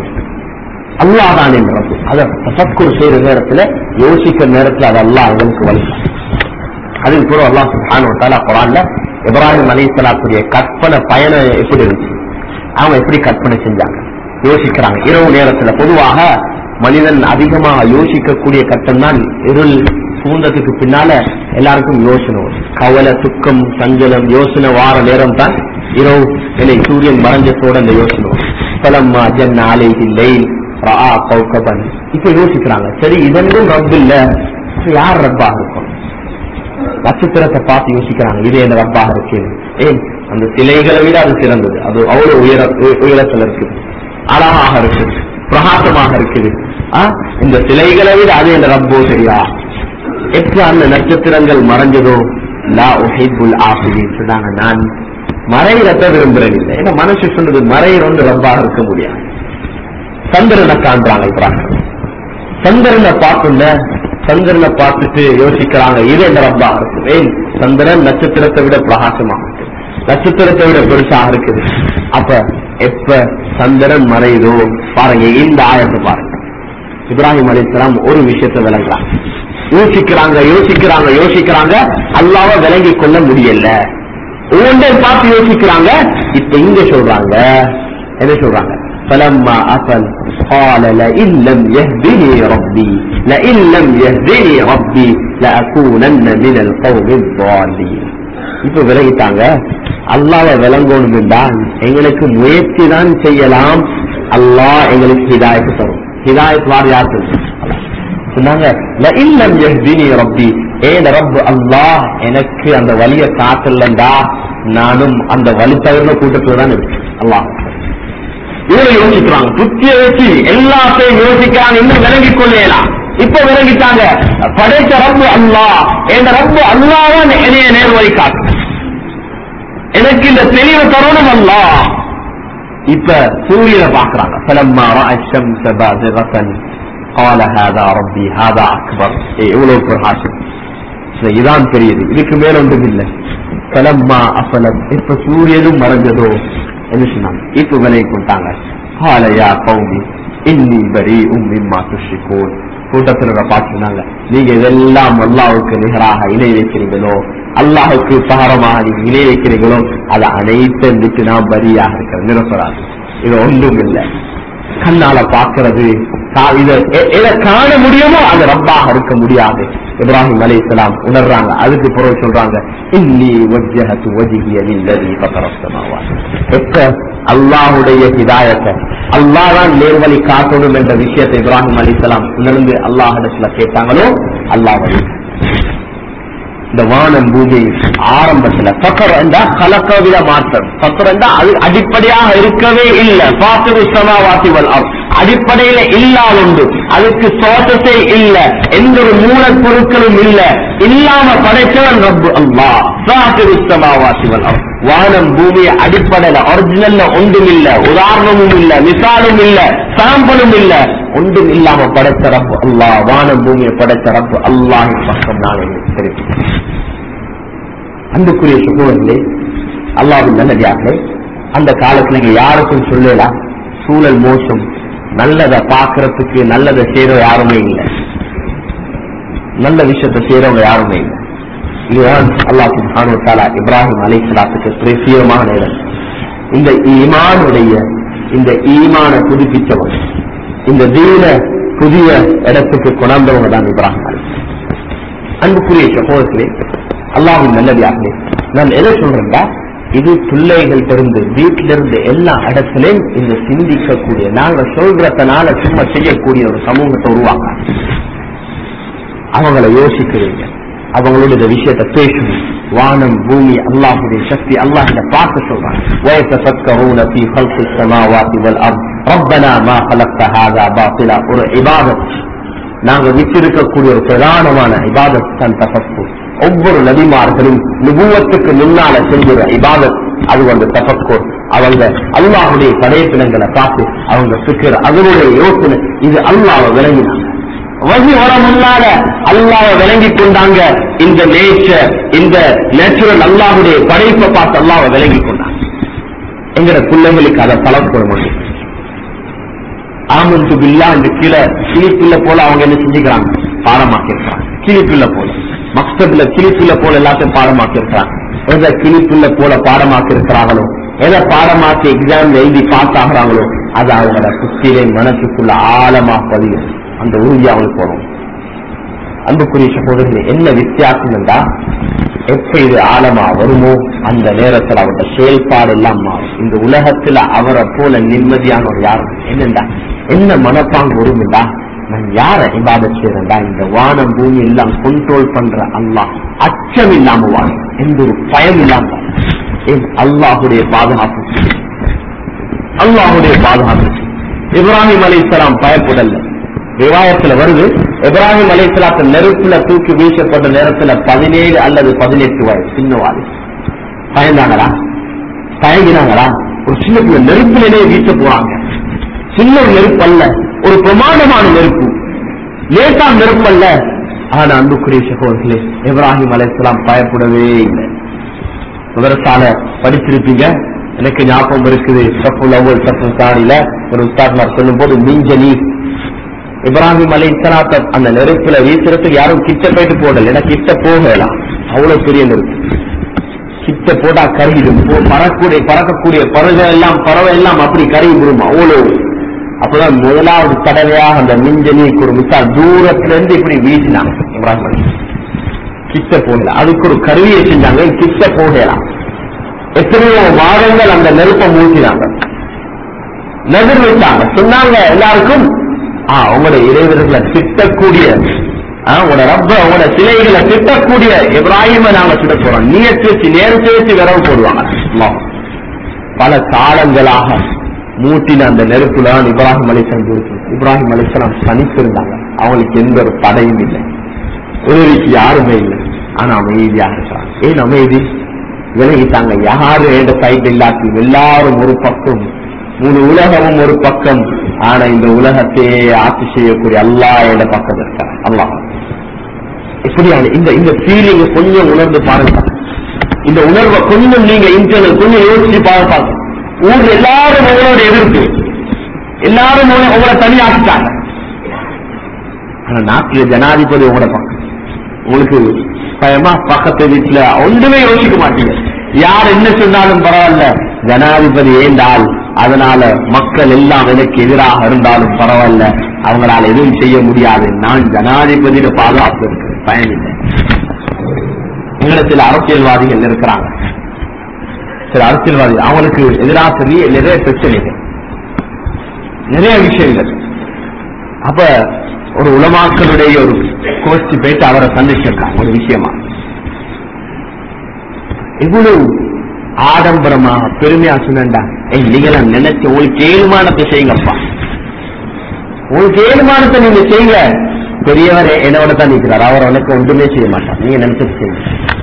அல்லாஹ் தான் என்ற ரப்பு அதை தசக்குர் செய்யற நேரத்துல யோசிக்கிற நேரத்துல அது அல்லாஹ் எங்களுக்கு வழி அதுக்கு பிறகு அல்லாஹ் சுப்ஹானஹு வ தஆலா குர்ஆன்ல இப்ராஹிம் அலைஹிஸ்ஸலாத்துடைய கற்பனை பயணம் எப்படி இருந்துச்சு அவங்க எப்படி கற்பனை செஞ்சாங்க யோசிக்கிறாங்க இரவு நேரத்துல பொதுவாக மனிதன் அதிகமாக யோசிக்கக்கூடிய கட்டம் தான் இருள் சூழ்ந்ததுக்கு பின்னால எல்லாருக்கும் யோசனை வரும் கவலை துக்கம் சஞ்சலம் யோசனை வார நேரம் தான் இரவு இல்லை சூரியன் மறைஞ்சத்தோட அந்த யோசனை வரும் பலம்மா ஜன்ன ஆலைஹி லைல் ரஆ கௌகபன் இப்ப யோசிக்கிறாங்க சரி இதெல்லாம் ரப் இல்ல இப்ப யார் ரப்பா இருக்கும் நட்சத்திரத்தை பார்த்து யோசிக்கிறாங்க இது என்ன ரப்பாக இருக்கு ஏன் அந்த சிலைகளை விட அது சிறந்தது அது அவ்வளவு உயர உய- உயரத்துல இருக்குது அழகாக இருக்குது பிரகாசமாக இருக்குது ஆ, இந்த சிலைகளை விட அது என்ன ரப்போ சரியா எப்ப அந்த நட்சத்திரங்கள் மறைஞ்சதோ லா உஹிப்புல் ஆஃபிலின் சொன்னாங்க நான் மறையிறத விரும்புறேன் இல்லை ஏன்னா மனசு சொன்னது மறையிறோன்னு ரப்பாக இருக்க முடியாது சந்திரனை காண்றாங்க இப்ராஹிம் சந்திரனை பார்த்துள்ள சந்திரனை பார்த்துட்டு யோசிக்கிறாங்க இது என்ன ரப்பா இருக்கு ஏன் சந்திரன் நட்சத்திரத்தை விட பிரகாசமாக இருக்கு நட்சத்திரத்தை விட பெருசாக இருக்குது அப்ப எப்ப சந்திரன் மறையுதோ பாருங்க இந்த ஆயத்தை பாருங்க இப்ராஹிம் அலிஸ்லாம் ஒரு விஷயத்தை விளங்குறாங்க யோசிக்கிறாங்க யோசிக்கிறாங்க யோசிக்கிறாங்க அல்லாவ விளங்கி கொள்ள முடியல ஒவ்வொன்றை பார்த்து யோசிக்கிறாங்க இப்ப இங்க சொல்றாங்க என்ன சொல்றாங்க فلما أفل قال لئن لم يهدني ربي لئن لم يهدني ربي لأكونن من القوم الضالين இப்ப விலகிட்டாங்க அல்லாவை விளங்கணும் என்றால் எங்களுக்கு முயற்சி தான் செய்யலாம் அல்லாஹ் எங்களுக்கு ஹிதாயத்து தரும் ஹிதாயத் வார் யார் தரும்? அல்லாஹ். சொன்னாங்க "லஇன் லம் யஹ்தினி ரப்பி ஏன் ரப் அல்லாஹ் எனக்கு அந்த வழியை காட்டலண்டா நானும் அந்த வழி தவிர்ந்த கூட்டத்துல தான் இருக்கேன் அல்லாஹ் இவரை யோசிக்கிறாங்க புத்திய வச்சு எல்லாத்தையும் யோசிக்கிறாங்க இன்னும் விளங்கிக் கொள்ளலாம் இப்ப விளங்கிட்டாங்க படைத்த ரப்பு அல்லாஹ் என் ரப்பு அல்லாஹ் என்னைய நேர்வழி காட்டு எனக்கு இந்த தெளிவு தரணும் அல்லாஹ் இப்ப சூரியனை பாக்குறாங்க فلما راى الشمس بازغه قال هذا ربي هذا اكبر ஏய், எவ்வளவு பிரகாசம் சரி, இதான் பெரியது இதுக்கு மேல ஒன்றும் இல்லை கலம்மா அசலம் இப்ப சூரியனும் மறைஞ்சதோ என்ன சொன்னாங்க இப்ப விலையை கொண்டாங்க காலையா கௌமி இன்னி பரி உம்மிம்மா துஷிகோன் கூட்டத்தில் பார்த்துனாங்க நீங்க இதெல்லாம் அல்லாஹ்வுக்கு நிகராக இணை வைக்கிறீங்களோ அல்லாஹுக்கு பகரமாக நீங்க இணை வைக்கிறீங்களோ அது அனைத்து இருந்துச்சு நான் பரியாக இருக்கிறேன் நிரப்பராது இது ஒன்றும் இல்லை கண்ணால பார்க்கிறது கா- இத எ- எதை காண முடியுமோ அது ரப்பாக இருக்க முடியாது இப்ராஹிம் அலைஹிஸ்ஸலாம் உணர்றாங்க அதுக்கு பிறகு சொல்றாங்க இன்னி வஜ்ஜஹத்து வஜ்ஹிய லில்லதி ஃபதர ஸமாவாத் எப்ப அல்லாஹ்வுடைய ஹிதாயத்தை அல்லாஹ் தான் நேர்வழி காட்டணும் என்ற விஷயத்தை இப்ராஹிம் அலைஹிஸ்ஸலாம் உணர்ந்து அல்லாஹ்விடத்துல கேட்டாங்களோ அல்லாஹ் வழி இந்த வானம் பூமி ஆரம்பத்துல பக்கர் என்றா கலக்கவில மாற்றம் பக்கர் என்றா அது அடிப்படையாக இருக்கவே இல்லை பாத்திரு சமாவாசி வல்லாம் அடிப்படையில இல்லாத உண்டு அதுக்கு சோட்டஸே இல்ல எந்த ஒரு மூலப்பொருட்களும் இல்ல இல்லாம படைத்தவன் ரப்பு அல்லாஹ் பாத்திரு சமாவாசி வல்லாம் வானம் பூமி அடிப்படையில ஒரிஜினல்ல ஒன்றும் இல்ல உதாரணமும் இல்ல மிசாலும் இல்ல சாம்பலும் இல்ல ஒன்றும் இல்லாம படைத்த ரப்பு அல்லாஹ் வானம் பூமியை படைத்த ரப்பு அல்லாஹின் பக்கம் நான் எனக்கு தெரிவிக்கிறேன் அன்புக்குரிய சுகோர்களே அல்லாவின் நல்லடியார்களே அந்த காலத்துல இங்க யாருக்கும் சொல்லலாம் சூழல் மோசம் நல்லதை பார்க்கறதுக்கு நல்லதை செய்யற யாருமே இல்லை நல்ல விஷயத்தை செய்யறவங்க யாருமே இல்லை இதுதான் அல்லாஹ் சுப்ஹானஹு வ தஆலா இப்ராஹிம் அலைஹிஸ்ஸலாத்துக்கு பிரசியமான இடம் இந்த ஈமானுடைய இந்த ஈமான புதுப்பிச்சவங்க இந்த தீன புதிய இடத்துக்கு கொண்டாந்தவங்க தான் இப்ராஹிம் அலைஹிஸ்ஸலாம். அன்புக்குரிய சகோதரர்களே அல்லாஹின் நல்லதாகவே நான் எதை சொல்றேன்டா இது பிள்ளைகள் இருந்து வீட்டில இருந்து எல்லா இடத்துலயும் இந்த சிந்திக்கக்கூடிய நாங்க சொல்றதுனால சும்மா செய்யக்கூடிய ஒரு சமூகத்தை உருவாங்க அவங்கள யோசிக்கிறீங்க அவங்களோட இந்த விஷயத்தை பேசணும் வானம் பூமி அல்லாஹுடைய சக்தி அல்லாஹ் இதை பார்த்து சொல்றாங்க وَيَتَفَكَّرُونَ فِي خَلْقِ السَّمَاوَاتِ وَالْأَرْضِ رَبَّنَا مَا خَلَقْتَ هَذَا باطلا ஒரு இபாதத் நாங்க விட்டிருக்கக்கூடிய ஒரு பிரதானமான இபாதத் தான் தபக்கு ஒவ்வொரு நபிமார்களும் நுபுவத்துக்கு முன்னால செஞ்சுற இபாதத் அது வந்து தபக்கூர் அவங்க அல்லாஹுடைய படைப்பினங்களை பார்த்து அவங்க fikr அதனுடைய யோசனை இது அல்லாஹ் விளங்கினாங்க வகி வர முன்னால அல்லாஹ் விளங்கி கொண்டாங்க இந்த நேச்சர் இந்த நேச்சுரல் அல்லாஹுடைய படைப்பை பார்த்து அல்லாஹ் விளங்கி கொண்டாங்க எங்கட பிள்ளைங்களுக்கு அதை பழக்க முடியும் ஆமந்து பில்லா இந்த கீழே கிளிப்புள்ள போல அவங்க என்ன செஞ்சுக்கிறாங்க பாடமாக்கி இருக்கிறாங்க கிளிப்புள்ள போல மக்தப்ல கிளிப்புள்ள போல எல்லாத்தையும் பாடமாக்கி இருக்கிறாங்க எதை கிளிப்புள்ள போல பாடமாக்கி இருக்கிறாங்களோ எதை பாடமாக்கி எக்ஸாம் எழுதி பாஸ் ஆகுறாங்களோ அது அவங்களோட புத்திலே மனசுக்குள்ள ஆழமா பதியும் அந்த உறுதி அவங்களுக்கு வரும் அன்புக்குரிய சகோதரர்களே என்ன வித்தியாசம் என்றா எப்ப இது ஆழமா வருமோ அந்த நேரத்தில் அவருடைய செயல்பாடு எல்லாம் மாறும் இந்த உலகத்துல அவரை போல நிம்மதியான ஒரு யாரும் என்னண்டா என்ன மனப்பாங்கு வரும்டா நான் யார இபாதத் செய்யறேன்டா இந்த வானம் பூமி எல்லாம் கண்ட்ரோல் பண்ற அல்லாஹ் அச்சம் இல்லாம வாழும் எந்த ஒரு பயம் இல்லாம வாழும். ஏன் அல்லாஹுடைய பாதுகாப்பு அல்லாஹுடைய பாதுகாப்பு இப்ராஹிம் அலைஹிஸ்ஸலாம் பயப்படல விவாயத்துல வருது இப்ராஹிம் அலைஹிஸ்ஸலாத்து நெருப்புல தூக்கி வீசப்பட்ட நேரத்துல பதினேழு அல்லது பதினெட்டு வயசு சின்ன வாதி பயந்தாங்களா தயங்கினாங்களா ஒரு சின்ன பிள்ளை நெருப்பிலே வீச போறாங்க சின்ன ஒரு நெருப்பு அல்ல ஒரு பிரமாண்டமான நெருப்பு லேசான நெருப்பு அல்ல ஆனா அன்புக்குரிய சகோதரர்களே இப்ராஹிம் அலைஹிஸ்ஸலாம் பயப்படவே இல்லை மதரசால படிச்சிருப்பீங்க எனக்கு ஞாபகம் இருக்குது சஃபுல் அவ்வல் சஃபுல் சாணியில ஒரு உஸ்தாத்மார் சொல்லும் போது மிஞ்சனி இப்ராஹிம் அலை அந்த நெருப்புல வீசுறதுக்கு யாரும் கிட்ட போயிட்டு போடல ஏன்னா கிட்ட போகலாம் அவ்வளவு பெரிய நெருப்பு கிட்ட போட்டா கருகிடும் போ- பறக்கூடிய பறக்கக்கூடிய பறவை எல்லாம் பறவை எல்லாம் அப்படி கருகிடும் அவ்வளவு அப்பதான் முதலாவது தடவையாக அந்த மிஞ்சனிக்கு ஒரு மிசால் தூரத்துல இருந்து இப்படி வீசினாங்க இப்ராஹிம் அலை கிட்ட போகல அதுக்கு ஒரு கருவியை செஞ்சாங்க கிட்ட போகலாம் எத்தனையோ வாரங்கள் அந்த நெருப்பை மூழ்கினாங்க நெதிர் வச்சாங்க சொன்னாங்க எல்லாருக்கும் ஆ உங்களோட இறைவர்களை திட்டக்கூடிய ஆ, உங்களோட ரப்ப உங்களோட சிலைகளை திட்டக்கூடிய இப்ராஹிமை நாங்க சுட போறோம் நீயத்து வச்சு நேரத்தை வச்சு விரவு போடுவாங்க அல்லாஹ். பல காலங்களாக மூட்டின அந்த நெருப்புல தான் இப்ராஹிம் அலிசன் இருக்கு இப்ராஹிம் அலிசலாம் தனித்திருந்தாங்க அவங்களுக்கு எந்த ஒரு தடையும் இல்லை உதவிக்கு யாருமே இல்லை ஆனா அமைதியாக இருக்கிறாங்க ஏன் அமைதி விலகிட்டாங்க யாரும் எந்த சைட் இல்லாட்டி எல்லாரும் ஒரு பக்கம் முழு உலகமும் ஒரு பக்கம் ஆனா இந்த உலகத்தையே ஆட்சி செய்யக்கூடிய அல்லாஹ் என்ற பக்கம் இருக்காங்க அல்லாஹ் இப்படியான இந்த இந்த ஃபீலிங் கொஞ்சம் உணர்ந்து பாருங்க இந்த உணர்வை கொஞ்சம் நீங்க இன்டர்னல் கொஞ்சம் யோசிச்சு பாருங்க ஊர்ல எல்லாரும் உங்களோட எதிர்ப்பு எல்லாரும் உங்களை உங்களை தனியாக்கிட்டாங்க ஆனா நாட்டில ஜனாதிபதி உங்களோட பக்கம் உங்களுக்கு பயமா பக்கத்து வீட்டுல ஒன்றுமே யோசிக்க மாட்டீங்க யார் என்ன சொன்னாலும் பரவாயில்ல ஜனாதிபதி ஏண்டால் அதனால மக்கள் எல்லாம் எனக்கு எதிராக இருந்தாலும் பரவாயில்ல அவங்களால எதுவும் செய்ய முடியாது நான் ஜனாதிபதியிட பாதுகாப்பு இருக்கு பயனில்லை எங்களை சில அரசியல்வாதிகள் இருக்கிறாங்க சில அரசியல்வாதிகள் அவங்களுக்கு எதிராக சொல்லி நிறைய பிரச்சனைகள் நிறைய விஷயங்கள் அப்ப ஒரு உலமாக்களுடைய ஒரு கோஷ்டி போயிட்டு அவரை சந்திச்சிருக்காங்க ஒரு விஷயமா இவ்வளவு ஆடம்பரமா பெருமையா சொன்னா ஏய் நீங்களாம் நினைச்சு உங்களுக்கு ஏழுமானத்தை செய்யுங்கப்பா உங்களுக்கு ஏழுமானத்தை நீங்க செய்யுங்க பெரியவர் என்னோட தான் நிற்கிறார் அவர் உனக்கு ஒன்றுமே செய்ய மாட்டார் நீங்க நினைச்சது செய்யுங்க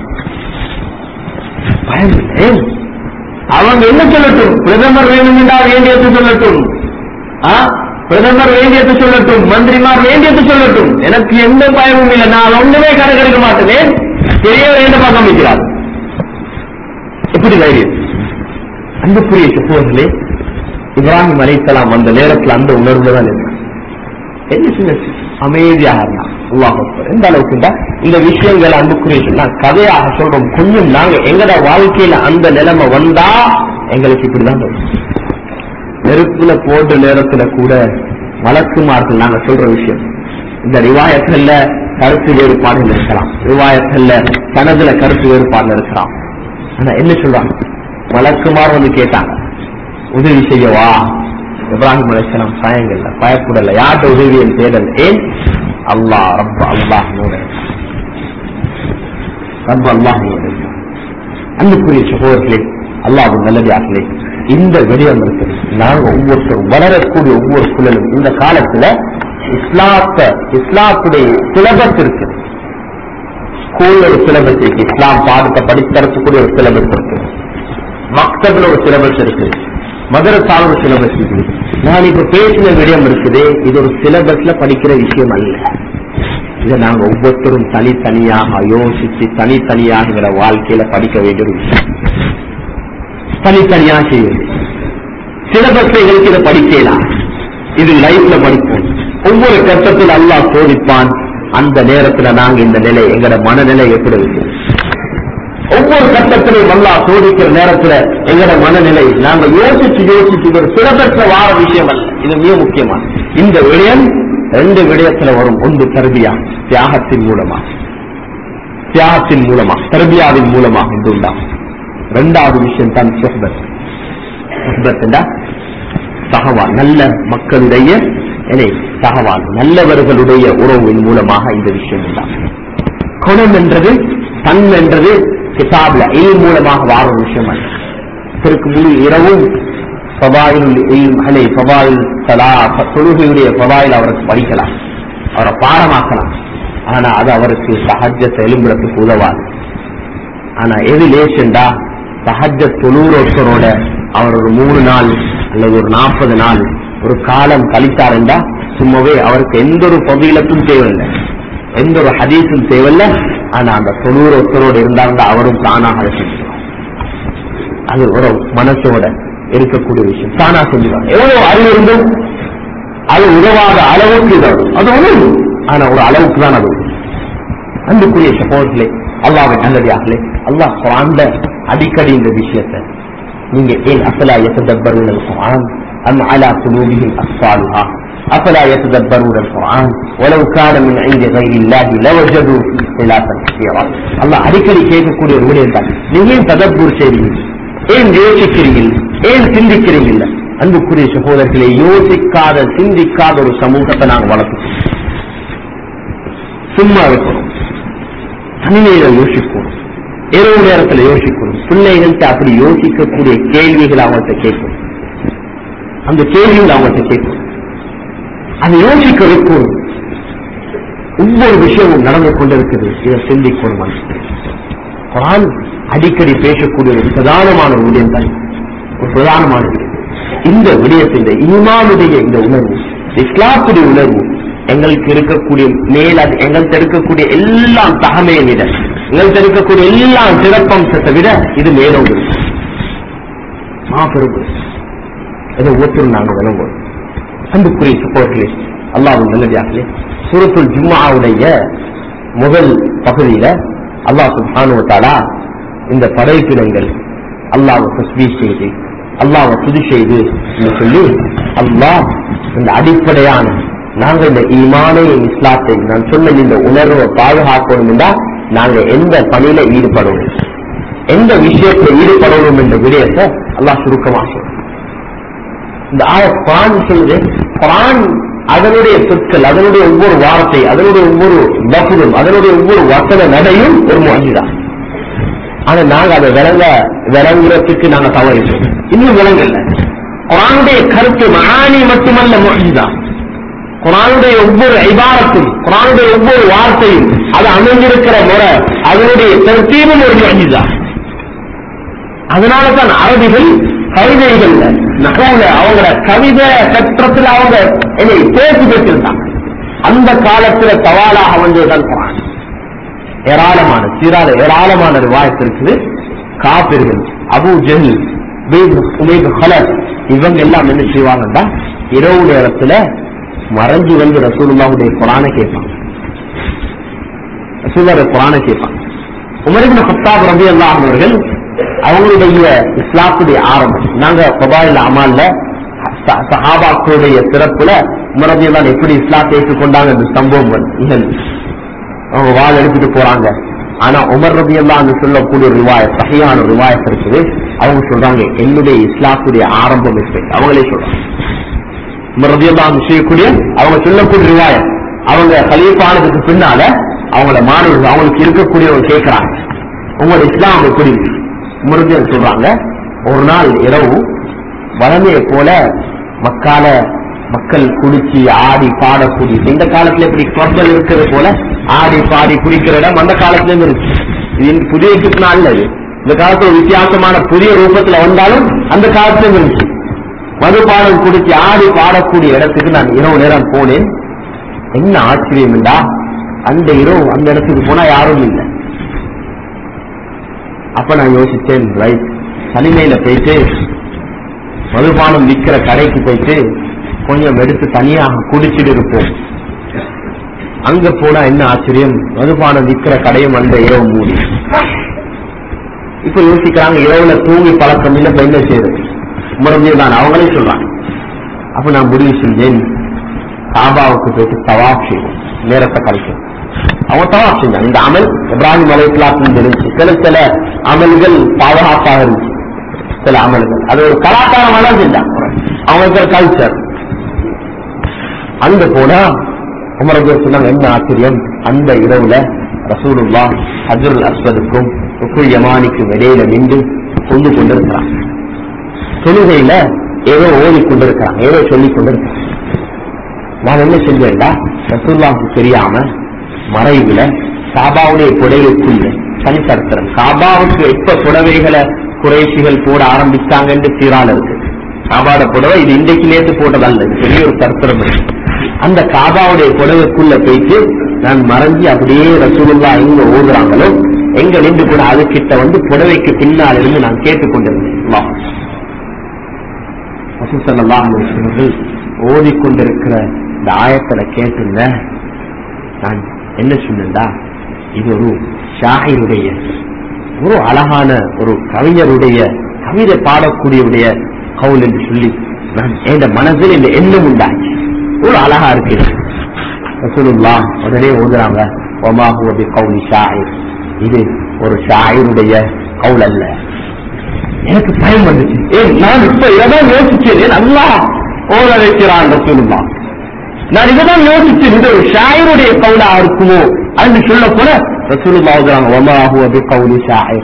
பயம் இல்லை. ஏன்? அவங்க என்ன சொல்லட்டும் பிரதமர் வேணும் என்றால் வேண்டியது சொல்லட்டும் ஆ? பிரதமர் வேண்டியது சொல்லட்டும் மந்திரிமார் வேண்டியது சொல்லட்டும் எனக்கு எந்த பயமும் இல்லை நான் ஒண்ணுமே கணக்கெடுக்க மாட்டேன் ஏன்? பெரியவர் எந்த பக்கம் வைக்கிறார் எப்படி தைரியம் அன்புக்குரிய சகோதரர்களே இப்ராஹிம் அலைத்தலாம் அந்த நேரத்தில் அந்த உணர்வுல தான் இருந்தார் என்ன சின்ன அமைதியாக இருந்தான் அல்லாஹ் அக்பர். எந்த அளவுக்கு இருந்தா இந்த விஷயங்கள் அன்புக்குரிய சொன்னா கதையாக சொல்றோம் கொஞ்சம் நாங்க எங்கட வாழ்க்கையில அந்த நிலைமை வந்தா எங்களுக்கு இப்படிதான் வரும் நெருப்புல போட்ட நேரத்துல கூட வழக்குமார்கள் நாங்க சொல்ற விஷயம் இந்த ரிவாயத்தல்ல கருத்து வேறுபாடுகள் இருக்கலாம் ரிவாயத்தல்ல தனதுல கருத்து வேறுபாடுகள் இருக்கலாம் ஆனா என்ன சொல்றாங்க வழக்குமார் வந்து கேட்டாங்க உதவி செய்யவா இப்ராஹிம் அலைஹிஸ்ஸலாம் பயங்கள்ல பயப்படல யார்கிட்ட உதவியும் தேடல் ஏன் அல்லாஹ் ரப்ப அல்லாஹ் ரப்ப அல்லாஹ் அன்புக்குரிய சகோதரர்களே அல்லாஹ் நல்லதார்களே இந்த விடயம் இருக்குது நாங்க ஒவ்வொருத்தரும் வளரக்கூடிய ஒவ்வொரு குழலும் இந்த காலத்துல இஸ்லாத்த இஸ்லாத்துடைய சிலபஸ் இருக்கு ஸ்கூல்ல ஒரு சிலபஸ் இருக்கு இஸ்லாம் பாடத்தை படித்தரக்கூடிய ஒரு சிலபஸ் இருக்கு மக்தப்ல ஒரு சிலபஸ் இருக்கு மதரசால ஒரு சிலபஸ் இருக்குது நான் இப்ப பேசின விடயம் இருக்குது இது ஒரு சிலபஸ்ல படிக்கிற விஷயம் அல்ல இதை நாங்க ஒவ்வொருத்தரும் தனித்தனியாக யோசிச்சு தனித்தனியாக எங்களோட வாழ்க்கையில படிக்க வேண்டிய ஒரு விஷயம் தனித்தனியாக செய்வது சிலபஸ் எங்களுக்கு இதை படிக்கலாம் இது லைஃப்ல படிப்போம் ஒவ்வொரு கட்டத்தில் அல்லாஹ் சோதிப்பான் அந்த நேரத்துல நாங்க இந்த நிலை எங்களோட மனநிலை எப்படி இருக்கு ஒவ்வொரு கட்டத்திலையும் அல்லாஹ் சோதிக்கிற நேரத்துல எங்களோட மனநிலை நாங்க யோசிச்சு யோசிச்சு இது ஒரு சிலபஸ்ல வார விஷயம் அல்ல இது மிக முக்கியமான இந்த விடயம் ரெண்டு விடயத்துல வரும் ஒன்று தர்பியா தியாகத்தின் மூலமா தியாகத்தின் மூலமா தர்பியாவின் மூலமாக இது உண்டாகும் ரெண்டாவது விஷயம் தான் சொஹ்பத் சொஹ்பத் என்றா சகவால் நல்ல மக்களுடைய இணை சகவால் நல்லவர்களுடைய உறவின் மூலமாக இந்த விஷயம் உண்டாகும் குணம் என்றது தன் என்றது கிதாப்ல எல் மூலமாக வாழும் விஷயம் அல்ல இதற்கு முழு இரவும் பபாயில் அலை பபாயில் சலா தொழுகையுடைய பபாயில் அவருக்கு படிக்கலாம் அவரை பாடமாக்கலாம் ஆனா அது அவருக்கு சஹஜத்தை எலும்புறதுக்கு உதவாது ஆனா எது லேசுண்டா சஹஜ தொழுறோட அவர் ஒரு மூணு நாள் அல்லது ஒரு நாற்பது நாள் ஒரு காலம் கழித்தாருண்டா சும்மாவே அவருக்கு எந்த ஒரு பகுதியிலக்கும் தேவையில்லை எந்த ஒரு ஹதீஸும் தேவையில்லை ஆனா அந்த தொண்ணூறு ஒருத்தரோடு இருந்தாருந்தா அவரும் தானாக அதை செஞ்சுருவார் அது ஒரு மனசோட இருக்கக்கூடிய விஷயம் தானா செஞ்சுருவாங்க எவ்வளவு அறிவு இருந்தும் அது உதவாத அளவுக்கு இது வரும். அது உதவும் ஆனா ஒரு அளவுக்கு தான் அது உதவும். அன்புக்குரிய சகோதரர்களே அல்லாவை நல்லதாகலே அல்லாஹ் குரான்ல அடிக்கடி இந்த விஷயத்தை நீங்க ஏன் அசலா يتدبرون القرآن أم على قلوبهم أقفالها أفلا يتدبرون القرآن ولو كان من عند غير الله لوجدوا فيه اختلافا كثيرا الله அடிக்கடி கேட்கக்கூடிய ஒரு விடயம் தான் நீங்க ஏன் ததப்பூர் செய்றீங்க ஏன் யோசிக்கிறீங்க ஏன் சிந்திக்கிறீங்க அன்புக்குரிய சகோதரர்களை யோசிக்காத சிந்திக்காத ஒரு சமூகத்தை நாங்க வளர்க்கணும் சும்மா இருக்கணும் தனிமையில யோசிக்கணும் இரவு நேரத்துல யோசிக்கணும் பிள்ளைகள்கிட்ட அப்படி யோசிக்கக்கூடிய கேள்விகள் அவங்கள்ட்ட கேட்கணும் அந்த கேள்விகள் அவங்கள்ட்ட கேட்கணும் அதை யோசிக்க வைக்கணும் ஒவ்வொரு விஷயமும் நடந்து கொண்டிருக்குது இதை சிந்திக்கணும் மனசுக்கு. குரான் அடிக்கடி பேசக்கூடிய ஒரு பிரதானமான ஒரு விடயம் தான் ஒரு பிரதானமான விடயம் இந்த விடயத்தின் ஈமானுடைய இந்த உணர்வு இஸ்லாத்துடைய உணர்வு எங்களுக்கு இருக்கக்கூடிய மேல எங்கள்கிட்ட இருக்கக்கூடிய எல்லாம் தகமையை விட எங்கள்கிட்ட இருக்கக்கூடிய எல்லாம் சிறப்பம்சத்தை விட இது மேலோடு மாபெரும் இதை ஒவ்வொருத்தரும் நாங்கள் விளங்குவோம் அன்புக்குரிய சப்போர்ட்களே அல்லாஹ்வின் நல்லதாகலே சூரத்துல் ஜும்மாவுடைய முதல் பகுதியில அல்லாஹ் சுப்ஹானு வ தஆலா இந்த படைப்பினங்கள் அல்லாஹ்வை தஸ்பீஹ் செய்து அல்லாஹ்வை துதி செய்து என்று சொல்லி அல்லாஹ் இந்த அடிப்படையான நாங்கள் இந்த ஈமானையும் இஸ்லாத்தை நான் சொன்ன இந்த உணர்வை பாதுகாக்கணும் என்றால் நாங்க எந்த பணியில ஈடுபடணும் எந்த விஷயத்துல ஈடுபடணும் என்ற விடயத்தை அல்லாஹ் சுருக்கமாக சொல்றான். இந்த ஆய குரான் சொல்லுது குரான் அதனுடைய சொற்கள் அதனுடைய ஒவ்வொரு வார்த்தை அதனுடைய ஒவ்வொரு லஃபுதும் அதனுடைய ஒவ்வொரு வசன நடையும் ஒரு மொழிதான் ஆனா நாங்க அதை விளங்க விளங்குறதுக்கு நாங்க தவறிட்டோம் இன்னும் விளங்கல குரானுடைய கருத்து மகானி மட்டுமல்ல மொழிதான் குரானுடைய ஒவ்வொரு ஐபாரத்தும் குரானுடைய ஒவ்வொரு வார்த்தையும் அது அமைந்திருக்கிற முறை அதனுடைய தர்த்தீபம் ஒரு மொழிதான் அதனால தான் அரபிகள் கவிதைகள் நகவுல அவங்களோட கவிதை கற்றத்துல அவங்க என்னை பேசி பெற்றிருந்தாங்க அந்த காலத்துல சவாலாக வந்ததுதான் குரான் ஏராளமான சீரால ஏராளமான ஒரு வாய்ப்பு இருக்குது காபிர்கள் அபு ஜெஹில் உமேது ஹலத் இவங்க எல்லாம் என்ன செய்வாங்கன்னா இரவு நேரத்துல மறைஞ்சு வந்து ரசூலுல்லாவுடைய குரானை கேட்பாங்க ரசூலுடைய குரானை கேட்பாங்க உமரிபின் ஹத்தாப் ரபி அல்லாஹ் அவர்கள் அவங்களுடைய இஸ்லாத்துடைய ஆரம்பம் நாங்க பபாயில் அமால்ல ச- சஹாபாக்களுடைய சிறப்புல உமரதியெல்லாம் எப்படி இஸ்லாத்தை ஏற்றுக்கொண்டாங்க இந்த சம்பவம் வந்து நிகழ்ந்து அவங்க வாள் எடுத்துட்டு போறாங்க ஆனா உமர் ரதி எல்லாம் சொல்லக்கூடிய ரிவாய சகையான ரிவாயத் இருக்குது அவங்க சொல்றாங்க என்னுடைய இஸ்லாத்துடைய ஆரம்பம் எப்படி அவங்களே சொல்றாங்க உமர் ரதி எல்லாம் செய்யக்கூடிய அவங்க சொல்லக்கூடிய ரிவாயத் அவங்க கலீஃபானதுக்கு பின்னால அவங்களோட மாணவர்கள் அவங்களுக்கு இருக்கக்கூடியவங்க கேட்கிறாங்க உங்களோட இஸ்லாம் எப்படி உமர் ரதி சொல்றாங்க ஒரு நாள் இரவு வளமையை போல மக்கால மக்கள் குடிச்சு ஆடி பாடக்கூடிய இந்த காலத்துல இப்படி கிளப்பல் இருக்கிறது போல ஆடி பாடி குடிக்கிற இடம் அந்த காலத்துல இருந்து இருக்கு இது இந்த புதிய யுகத்துக்கு நாள் இது இந்த காலத்துல ஒரு வித்தியாசமான புதிய ரூபத்துல வந்தாலும் அந்த காலத்துல இருந்து இருந்துச்சு மதுபானம் குடிச்சு ஆடி பாடக்கூடிய இடத்துக்கு நான் இரவு நேரம் போனேன் என்ன ஆச்சரியம் என்றா அந்த இரவு அந்த இடத்துக்கு போனா யாரும் இல்லை அப்ப நான் யோசிச்சேன் ரைட் தனிமையில போயிட்டு மதுபானம் விற்கிற கடைக்கு போயிட்டு கொஞ்சம் எடுத்து தனியாக குடிச்சிட்டு இருப்போம் அங்க போனா என்ன ஆச்சரியம் மதுபானம் விற்கிற கடையும் அந்த இரவு மூடி இப்ப யோசிக்கிறாங்க இரவுல தூங்கி பழக்கம் இல்ல இப்ப என்ன செய்யுது மறுபடியும் நான் அவங்களே சொல்றாங்க அப்ப நான் முடிவு செஞ்சேன் காபாவுக்கு போயிட்டு தவாப் செய்வோம் நேரத்தை கழிக்கும் அவங்க தவாப் செஞ்சாங்க இந்த அமல் இப்ராஹிம் அலைஹிஸ்ஸலாத்துன்னு இருந்துச்சு சில சில அமல்கள் பாதுகாப்பாக இருந்துச்சு சில அமல்கள் அது ஒரு கலாச்சாரம் வளர்ந்துட்டாங்க அவங்களுக்கு கல்ச்சர் அங்க போனா உமரது சொன்னாங்க என்ன ஆச்சரியம் அந்த இரவுல ரசூலுல்லா ஹஜருல் அஸ்வதுக்கும் உக்குள் யமானிக்கும் இடையில நின்று கொண்டு கொண்டிருக்கிறான் தொழுகையில ஏதோ ஓதி கொண்டிருக்கிறான் ஏதோ சொல்லிக் கொண்டிருக்கிறான் நான் என்ன செஞ்சேன்டா ரசூல்லாவுக்கு தெரியாம மறைவுல காபாவுடைய புடவைக்குள்ள தனித்தடுத்துறேன் காபாவுக்கு எப்ப புடவைகளை குறைசிகள் போட ஆரம்பிச்சாங்கன்னு சீரால இருக்கு காபாட புடவை இது இன்றைக்கு நேற்று போட்டதல்ல இது பெரிய ஒரு தர்த்தரம் இருக்கு அந்த காபாவுடைய புடவைக்குள்ள போயிட்டு நான் மறைஞ்சு அப்படியே ரசூலுல்லா எங்க ஓதுறாங்களோ எங்க நின்று கூட அது கிட்ட வந்து புடவைக்கு பின்னால் இருந்து நான் கேட்டுக்கொண்டிருந்தேன் அல்லாஹ். ரசூல் ஸல்லல்லாஹு அலைஹி வஸல்லம் அவர்கள் ஓதிக்கொண்டிருக்கிற இந்த ஆயத்துல கேட்டுங்க நான் என்ன சொன்னேன்டா இது ஒரு ஷாஹிருடைய ஒரு அழகான ஒரு கவிஞருடைய கவிதை பாடக்கூடியவுடைய கவுல் என்று சொல்லி நான் என் மனதில் இந்த எண்ணம் உண்டாச்சு ஒரு அழகா இருக்கு ரசூலுல்லா உடனே ஓதுறாங்க ஒமா ஹுவ பி கவுலி ஷாயிர் இது ஒரு ஷாயிருடைய கவுல் அல்ல எனக்கு பயம் வந்துச்சு ஏன் நான் இப்ப இதான் யோசிச்சேன் நல்லா ஓத வைக்கிறான் ரசூலுல்லா நான் இதைதான் யோசிச்சேன் இது ஒரு ஷாயருடைய கவுலா இருக்குமோ அப்படின்னு சொல்ல போல ரசூலுல்லா ஓதுறாங்க ஒமா ஹுவ பி கவுலி ஷாயிர்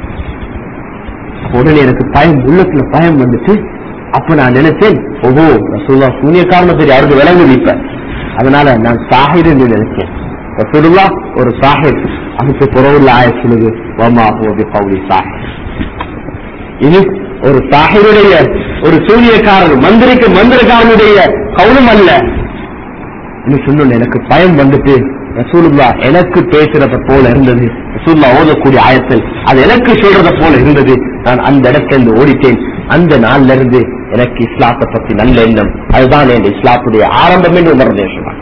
உடனே எனக்கு பயம் உள்ளத்துல பயம் வந்துச்சு அப்ப நான் நினைச்சேன் ஓஹோ ரசூல்லா சூனியக்காரன் தெரியும் அவருக்கு விளங்குது இப்ப அதனால நான் சாஹிர் என்று நினைச்சேன் ரசூலுல்லா ஒரு சாஹிர் அதுக்கு புறவுள்ள ஆய சொல்லுது வமா ஹுவ பவுலி சாஹிர் இது ஒரு சாஹிருடைய ஒரு சூனியக்காரன் மந்திரிக்கு மந்திரக்காரனுடைய கவுனம் அல்ல இன்னும் சொன்ன எனக்கு பயம் வந்துட்டு ரசூலுல்லா எனக்கு பேசுறத போல இருந்தது ரசூலுல்லா ஓதக்கூடிய ஆயத்தில் அது எனக்கு சொல்றத போல இருந்தது நான் அந்த இடத்துல இருந்து ஓடிட்டேன் அந்த நாள்ல இருந்து எனக்கு இஸ்லாத்தை பத்தி நல்ல எண்ணம் அதுதான் என் இஸ்லாத்துடைய ஆரம்பம் என்று உமரதே சொன்னாங்க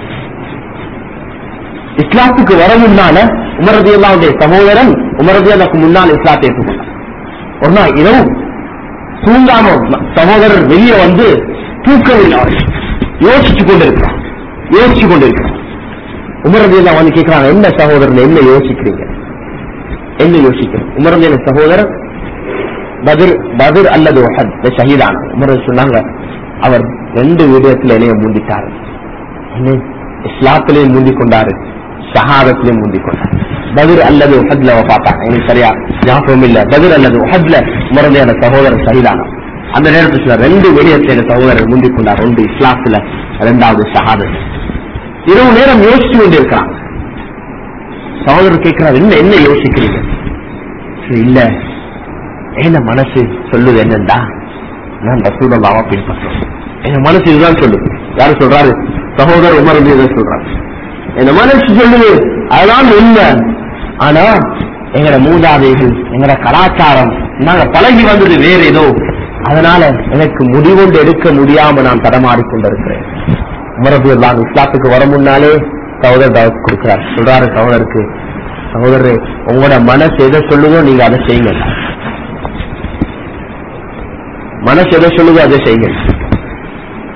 இஸ்லாத்துக்கு வர முன்னால உமரதி அல்லாவுடைய சகோதரன் உமரதி அல்லாக்கு முன்னால் இஸ்லாத்தை ஏற்றுக்கொண்டார் ஒரு நாள் இரவு தூங்காம சகோதரர் வெளியே வந்து தூக்கவில்லை அவர் யோசிச்சு கொண்டிருக்கிறார் யோசிச்சு கொண்டிருக்கிறார் உமரதி எல்லாம் வந்து கேட்கிறாங்க என்ன சகோதரன் என்ன யோசிக்கிறீங்க என்ன யோசிக்கிறேன் உமரதி சகோதரர் பதிர் பதிர் அல்லது ஒஹத் இந்த ஷஹீதான உமர் சொன்னாங்க அவர் ரெண்டு விடயத்துல என்னைய முந்திட்டாரு என்ன இஸ்லாத்திலையும் முந்தி கொண்டாரு ஷஹாதத்திலையும் முந்தி கொண்டாரு பதிர் அல்லது உஹத்ல பார்த்தாங்க எனக்கு சரியா ஞாபகம் இல்ல பதிர் அல்லது உஹத்ல உமரதியான சகோதரர் ஷஹீதான அந்த நேரத்துல சொன்னார், ரெண்டு விடயத்துல என் சகோதரர் முந்தி கொண்டார் ஒன்று இஸ்லாத்துல இரண்டாவது ஷஹாதத் இரவு நேரம் யோசிச்சு கொண்டிருக்கிறாங்க சகோதரர் கேட்கிறார் என்ன என்ன யோசிக்கிறீங்க சரி, இல்ல என்ன மனசு சொல்லுது என்னண்டா நான் ரசூலுல்லாவை பின்பற்றேன் என் மனசு இதுதான் சொல்லுது யாரு சொல்றாரு சகோதரர் உமர் வந்து இதை சொல்றாரு என் மனசு சொல்லுது அதுதான் உண்மை ஆனா எங்கட மூதாதைகள் எங்கட கலாச்சாரம் நாங்க பழகி வந்தது வேற ஏதோ அதனால எனக்கு முடிவொண்டு எடுக்க முடியாம நான் தடமாடிக் கொண்டிருக்கிறேன் உமரது எல்லாம் இஸ்லாத்துக்கு வர முன்னாலே சகோதரர் தாவத் கொடுக்கிறார் சொல்றாரு சகோதரருக்கு சகோதரரே உங்களோட மனசு எதை சொல்லுதோ நீங்க அதை செய்யுங்க மனசு எதை சொல்லுதோ அதை செய்யுங்க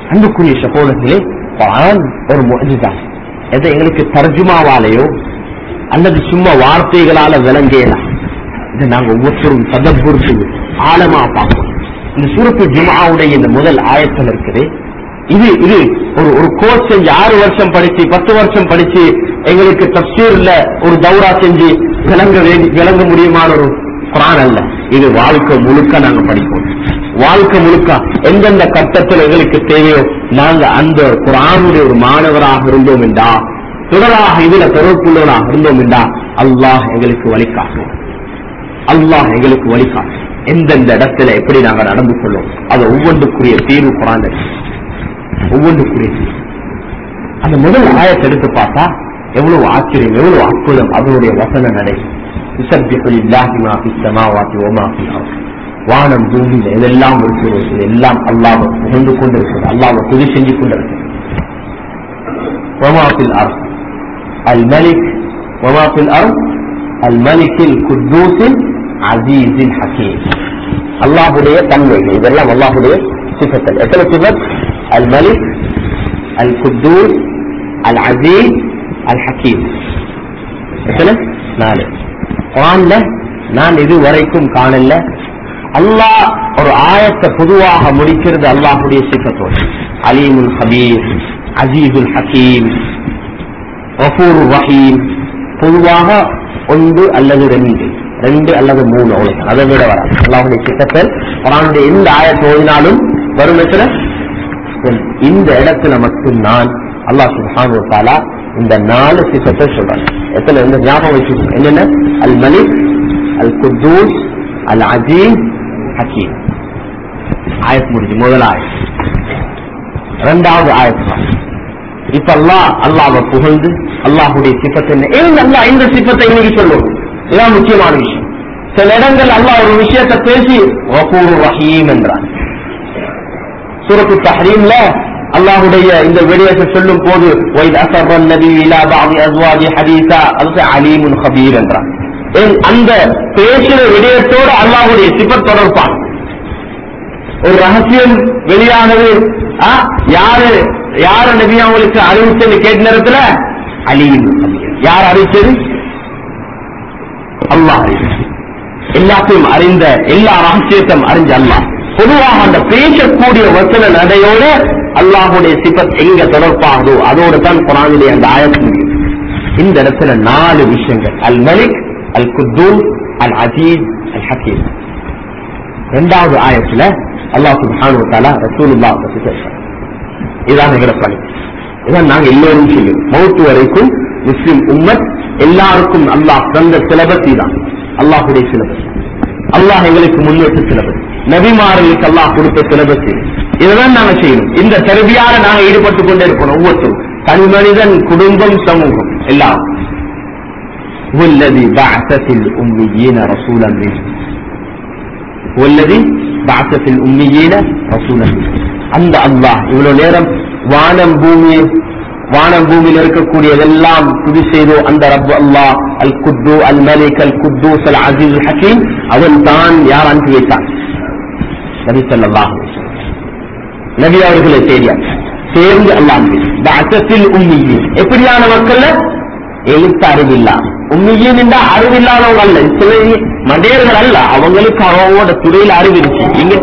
அன்புக்குரிய சகோதரர்களே குரான் ஒரு முஜிதா எதை எங்களுக்கு தர்ஜுமாவாலேயோ அல்லது சும்மா வார்த்தைகளால விளங்கலாம் இதை நாங்க ஒவ்வொருத்தரும் ததப்பொருத்து ஆழமா பார்க்கணும் இந்த சூரத்து ஜுமாவுடைய இந்த முதல் ஆயத்தம் இருக்குது இது இது ஒரு ஒரு கோர்ஸ் செஞ்சு ஆறு வருஷம் படிச்சு பத்து வருஷம் படிச்சு எங்களுக்கு தப்சீர்ல ஒரு தௌரா செஞ்சு விளங்க வேண்டி விளங்க முடியுமான ஒரு குரான் அல்ல இது வாழ்க்கை முழுக்க நாங்க படிப்போம் வாழ்க்கை முழுக்க எந்தெந்த கட்டத்தில் எங்களுக்கு தேவையோ நாங்க அந்த குரானுடைய ஒரு மாணவராக இருந்தோம் என்றா தொடராக இதுல தொடர்புள்ளவராக இருந்தோம் என்றா அல்லாஹ் எங்களுக்கு வழிகாட்டும் அல்லாஹ் எங்களுக்கு வழிகாட்டும் எந்தெந்த இடத்துல எப்படி நாங்க நடந்து கொள்வோம் அது ஒவ்வொன்றுக்குரிய தீர்வு குரான் ஒவ்வொன்றுக்குரிய தீர்வு அந்த முதல் ஆயத்தை எடுத்து பார்த்தா எவ்வளவு ஆச்சரியம் எவ்வளவு அற்புதம் அதனுடைய வசன நடை يسبح لله ما في السماوات وما في الارض வானம் பூமியில எதெல்லாம் இருக்கிறது இதெல்லாம் அல்லாஹ் புகழ்ந்து கொண்டிருக்கிறது அல்லாஹ் துதி செஞ்சு கொண்டிருக்கிறது وما في الارض الملك وما في الارض الملك القدوس العزيز الحكيم அல்லாஹுடைய தன்மைகள் இதெல்லாம் அல்லாஹுடைய சிபத்தல் எத்தனை சிபத் அல் மலிக் அல் குத்தூஸ் அல் அசீஸ் அல் ஹக்கீம் எத்தனை நாலு குரான்ல நான் இது வரைக்கும் காணல அல்லாஹ் ஒரு ஆயத்தை பொதுவாக முடிக்கிறது அல்லாஹுடைய சிபத்தோடு அலீமுல் ஹபீர் அசீதுல் ஹக்கீம் கஃபூர் ரஹீம் பொதுவாக ஒன்று அல்லது ரெண்டு ரெண்டு அல்லது மூணு அவ்வளவுதான் அதை விட வராது அல்லாஹுடைய சித்தத்தில் குரானுடைய எந்த ஆயத்தை ஓதினாலும் வரும் எத்தனை ஒன்று. இந்த இடத்துல மட்டும் நான் அல்லாஹ் சுப்ஹானு வ தஆலா இந்த நாலு சித்தத்தை சொல்றாங்க எத்தனை இந்த ஞாபகம் வச்சுக்கோங்க என்னென்ன அல் மலிக் அல் குத்தூஸ் அல் அஜீஸ் ஹக்கீம் ஆயத் முடிஞ்சு முதல் ஆயத் இரண்டாவது ஆயத் தான். இப்ப அல்லாஹ் அல்லாஹ்வை புகழ்ந்து அல்லாஹுடைய சிப்பத்தை என்ன ஏன் அல்லாஹ் இந்த சிப்பத்தை இன்னைக்கு சொல்லும் இதான் முக்கியமான விஷயம் சில இடங்கள் அல்லாஹ் ஒரு விஷயத்தை பேசி வஃபூர் ரஹீம் என்றான் சூரத்து தஹரீம்ல அல்லாஹுடைய இந்த விடயத்தை சொல்லும் போது வைத் அசர்வன் நபி இலா பாதி அஸ்வாஜி ஹதீஸா அது அலீமுன் ஹபீர் என்றான் ஏன் அந்த பேசுற விடயத்தோடு அல்லாஹுடைய சிப்பத் தொடர்பான் ஒரு ரகசியம் வெளியானது ஆ, யாரு யாரு நபி அவங்களுக்கு அறிவிச்சது கேட்ட நேரத்துல அலியின் யார் அறிவிச்சது அல்லாஹ் அறிவிச்சது. எல்லாத்தையும் அறிந்த எல்லா ரகசியத்தையும் அறிஞ்ச அல்லாஹ் பொதுவாக அந்த பேசக்கூடிய வசன நடையோடு அல்லாஹுடைய சிபத் எங்க தொடர்பாகுதோ அதோடு தான் குரானுடைய அந்த ஆயத்து முடியும் இந்த இடத்துல நாலு விஷயங்கள் அல் மலிக் அல் குத்தூஸ் அல் அஜீஸ் அல் ஹக்கீம் இரண்டாவது ஆயத்துல அல்லாஹ் சுப்ஹானு வ தஆலா ரசூலுல்லாஹ் பத்தி பேசுறாங்க இதான் எங்கட பணி இதான் நாங்க எல்லோரும் செய்யும் மௌத்து வரைக்கும் முஸ்லிம் உம்மத் எல்லாருக்கும் அல்லாஹ் தந்த சிலபஸ் இதான் அல்லாஹுடைய சிலபஸ் அல்லாஹ் எங்களுக்கு முன்வச்ச சிலபஸ் நபிமார்களுக்கு அல்லாஹ் கொடுத்த சிலபஸ் இது இதுதான் நாங்க செய்யணும் இந்த தருவியால நாங்க ஈடுபட்டு கொண்டே இருக்கணும் ஒவ்வொருத்தரும் தனி மனிதன் குடும்பம் சமூகம் எல்லாம் هو الذي بعث في الأميين رسولا منهم هو الذي بعث في الأميين رسولا منهم அந்த அல்லாஹ் இவ்வளவு நேரம் வானம் பூமி வானம் பூமியில் இருக்கக்கூடியதெல்லாம் துதி செய்தோ அந்த ரப் அல்லாஹ் அல் குத்து அல் மலிக் அல் குத்தூஸ் அல் அசீஸ் அல் ஹக்கீம் அவன் தான் யார் அனுப்பி வைத்தான் நபி ஸல்லல்லாஹு அலைஹி வஸல்லம். நபி அவர்களை தேடியார் சேர்ந்து அல்லாஹ் பாசத்தில் உம்மியின் எப்படியான மக்கள்ல எழுத்து அறிவில்லா உண்மையின் என்றா அறிவில்லாதவங்க அல்ல சில மடையர்கள் அல்ல அவங்களுக்கு அவங்களோட துறையில அறிவு இருக்கு இங்க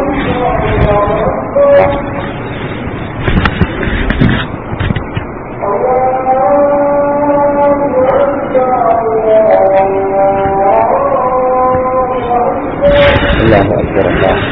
அல்லாஹ் அக்பர் அல்லாஹ்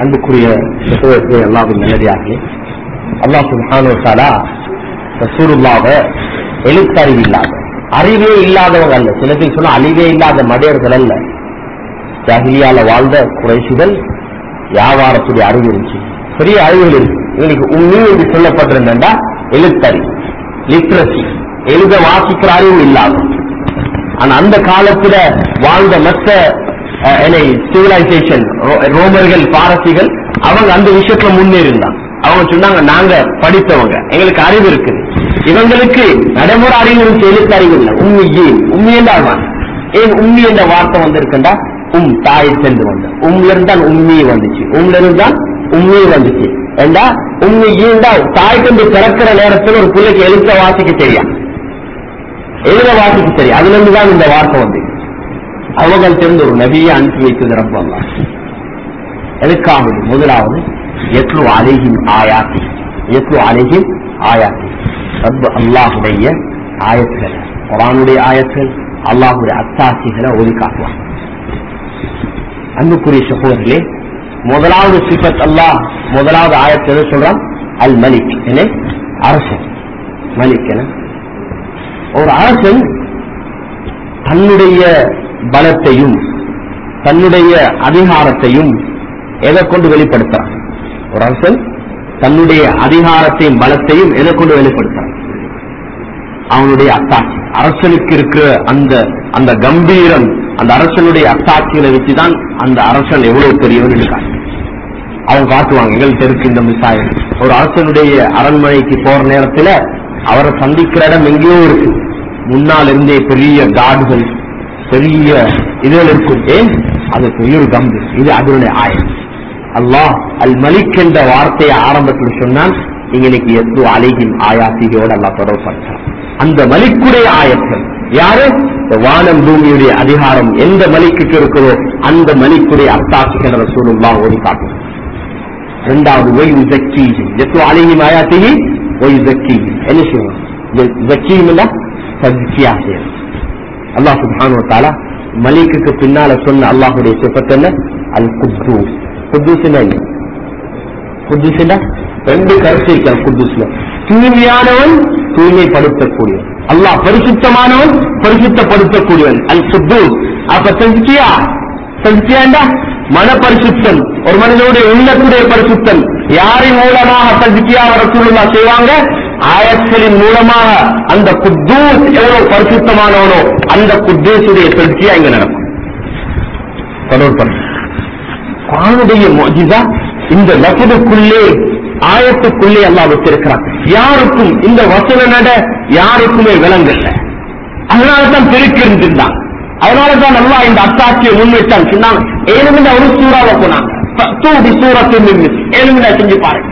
அன்புக்குரிய சகோதரர்களே அல்லாவின் நல்லடியார்களே அல்லாஹ் சுப்ஹானஹு வ தஆலா ரசூலுல்லாஹ்வை எழுத்தறிவு இல்லாத அறிவே இல்லாதவங்க அல்ல சில பேர் சொன்னா அழிவே இல்லாத மடையர்கள் அல்ல ஜாகிலியால வாழ்ந்த குறைசிகள் வியாபாரத்துடைய அறிவு இருந்துச்சு பெரிய அறிவுகள் இருக்கு இன்னைக்கு உண்மை என்று சொல்லப்பட்டிருந்தா எழுத்தறிவு லிட்ரஸி எழுத வாசிக்கிற அறிவு இல்லாத ஆனா அந்த காலத்துல வாழ்ந்த மற்ற சிவிலைசேஷன் ரோமர்கள் பாரசீகள் அவங்க அந்த விஷயத்துல முன்னேறினாங்க அவங்க சொன்னாங்க நாங்க படித்தவங்க எங்களுக்கு அறிவு இருக்கு இவங்களுக்கு நடைமுறை அறிவு இருக்கு எழுத்து அறிவு இல்லை உண்மையே உண்மையெல்லாம் ஏன் உண்மை என்ற வார்த்தை வந்திருக்குண்டா உம் தாயை சென்று வந்த உம்ல இருந்தால் உண்மையே வந்துச்சு உம்ல இருந்தால் உண்மையே வந்துச்சு ஏண்டா உண்மை ஈண்டா தாய் கொண்டு பிறக்கிற நேரத்தில் ஒரு பிள்ளைக்கு எழுத்த வாசிக்க தெரியும் எழுத வாசிக்க தெரியும் அதுல இருந்து தான் இந்த வார்த்தை வந்து அவங்க தெரிந்த ஒரு நபியை அனுப்பி வைத்தது ரொம்ப அல்லா எதுக்காக முதலாவது எத்லு அலைகின் ஆயாத்தி எத்லு அலைகின் ஆயாத்தி ரப்பு அல்லாஹுடைய ஆயத்துகள் குரானுடைய ஆயத்துகள் அல்லாஹுடைய அத்தாட்சிகளை ஒளி காட்டுவான் அன்புக்குரிய சகோதரர்களே முதலாவது சிபத் அல்லாஹ் முதலாவது ஆயத்தை எது சொல்றான் அல் மலிக் என அரசன் மலிக் என ஒரு அரசன் தன்னுடைய பலத்தையும் தன்னுடைய அதிகாரத்தையும் எதை கொண்டு வெளிப்படுத்துறான் ஒரு அரசன் தன்னுடைய அதிகாரத்தையும் பலத்தையும் எதை கொண்டு வெளிப்படுத்துறான் அவனுடைய அத்தாட்சி அரசனுக்கு இருக்கிற அந்த அந்த கம்பீரம் அந்த அரசனுடைய அத்தாட்சிகளை வச்சுதான் அந்த அரசன் எவ்வளவு பெரியவன் இருக்காங்க அவங்க காட்டுவாங்க எங்கள்கிட்ட இருக்கு இந்த மிசாயம் ஒரு அரசனுடைய அரண்மனைக்கு போற நேரத்துல அவரை சந்திக்கிற இடம் எங்கேயோ இருக்கு முன்னால் இருந்தே பெரிய காடுகள் பெரிய இதுகள் இருக்கும் ஏன் அது பெரிய ஒரு கம்பு இது அதனுடைய ஆயம் அல்லாஹ் அல் மலிக் என்ற வார்த்தையை ஆரம்பத்தில் சொன்னால் நீங்க இன்னைக்கு எத்து அலைகின் ஆயாசிகையோடு அல்லாஹ் தொடர்படுத்தார் அந்த மலிக்குடைய ஆயத்தம் யாரு இந்த வானம் பூமியுடைய அதிகாரம் எந்த மலிக்கு இருக்கிறதோ அந்த மலிக்குடைய அத்தாட்சிகள் ரசூலுல்லா ஓடி காட்டும் இரண்டாவது ஒய் ஜக்கி எத்து அலைகின் ஆயாசிகி ஒய் ஜக்கி என்ன செய்வோம் ஜக்கியும் இல்ல சஜ்கியா செய்யணும் அல்லாஹ் சுப்ஹானு தாலா மலிக்குக்கு பின்னால சொன்ன அல்லாஹுடைய சிப்பத் என்ன அல் குத்தூஸ் குத்தூஸ் என்ன குத்தூஸ் ரெண்டு கருத்து இருக்கிற குத்தூஸ்ல தூய்மையானவன் தூய்மைப்படுத்தக்கூடியவன் அல்லாஹ் பரிசுத்தமானவன் பரிசுத்தப்படுத்தக்கூடியவன் அல் குத்தூஸ் அப்ப சஜ்கியா சஜ்கியாண்டா மன பரிசுத்தம் ஒரு மனிதனுடைய உள்ளத்துடைய பரிசுத்தம் யாரின் மூலமாக சஜ்கியா ரசூலுல்லா செய்வாங்க ஆயத்களின் மூலமாக அந்த குத்தூஸ் எவ்வளவு பரிசுத்தமானவனோ அந்த குத்தூசுடைய தொழிற்சியா இங்க நடக்கும் தொடர்பு குரானுடைய மொஜிதா இந்த லபதுக்குள்ளே ஆயத்துக்குள்ளே எல்லாம் வச்சிருக்கிறான் யாருக்கும் இந்த வசன நட யாருக்குமே விளங்கல அதனாலதான் பெருக்கிருந்திருந்தான் அதனாலதான் நல்லா இந்த அத்தாட்சியை முன்வைத்தான் சொன்னாங்க ஏழுமிட ஒரு சூறாவை போனாங்க தூடி சூரத்தின் ஏழுமிட செஞ்சு பாருங்க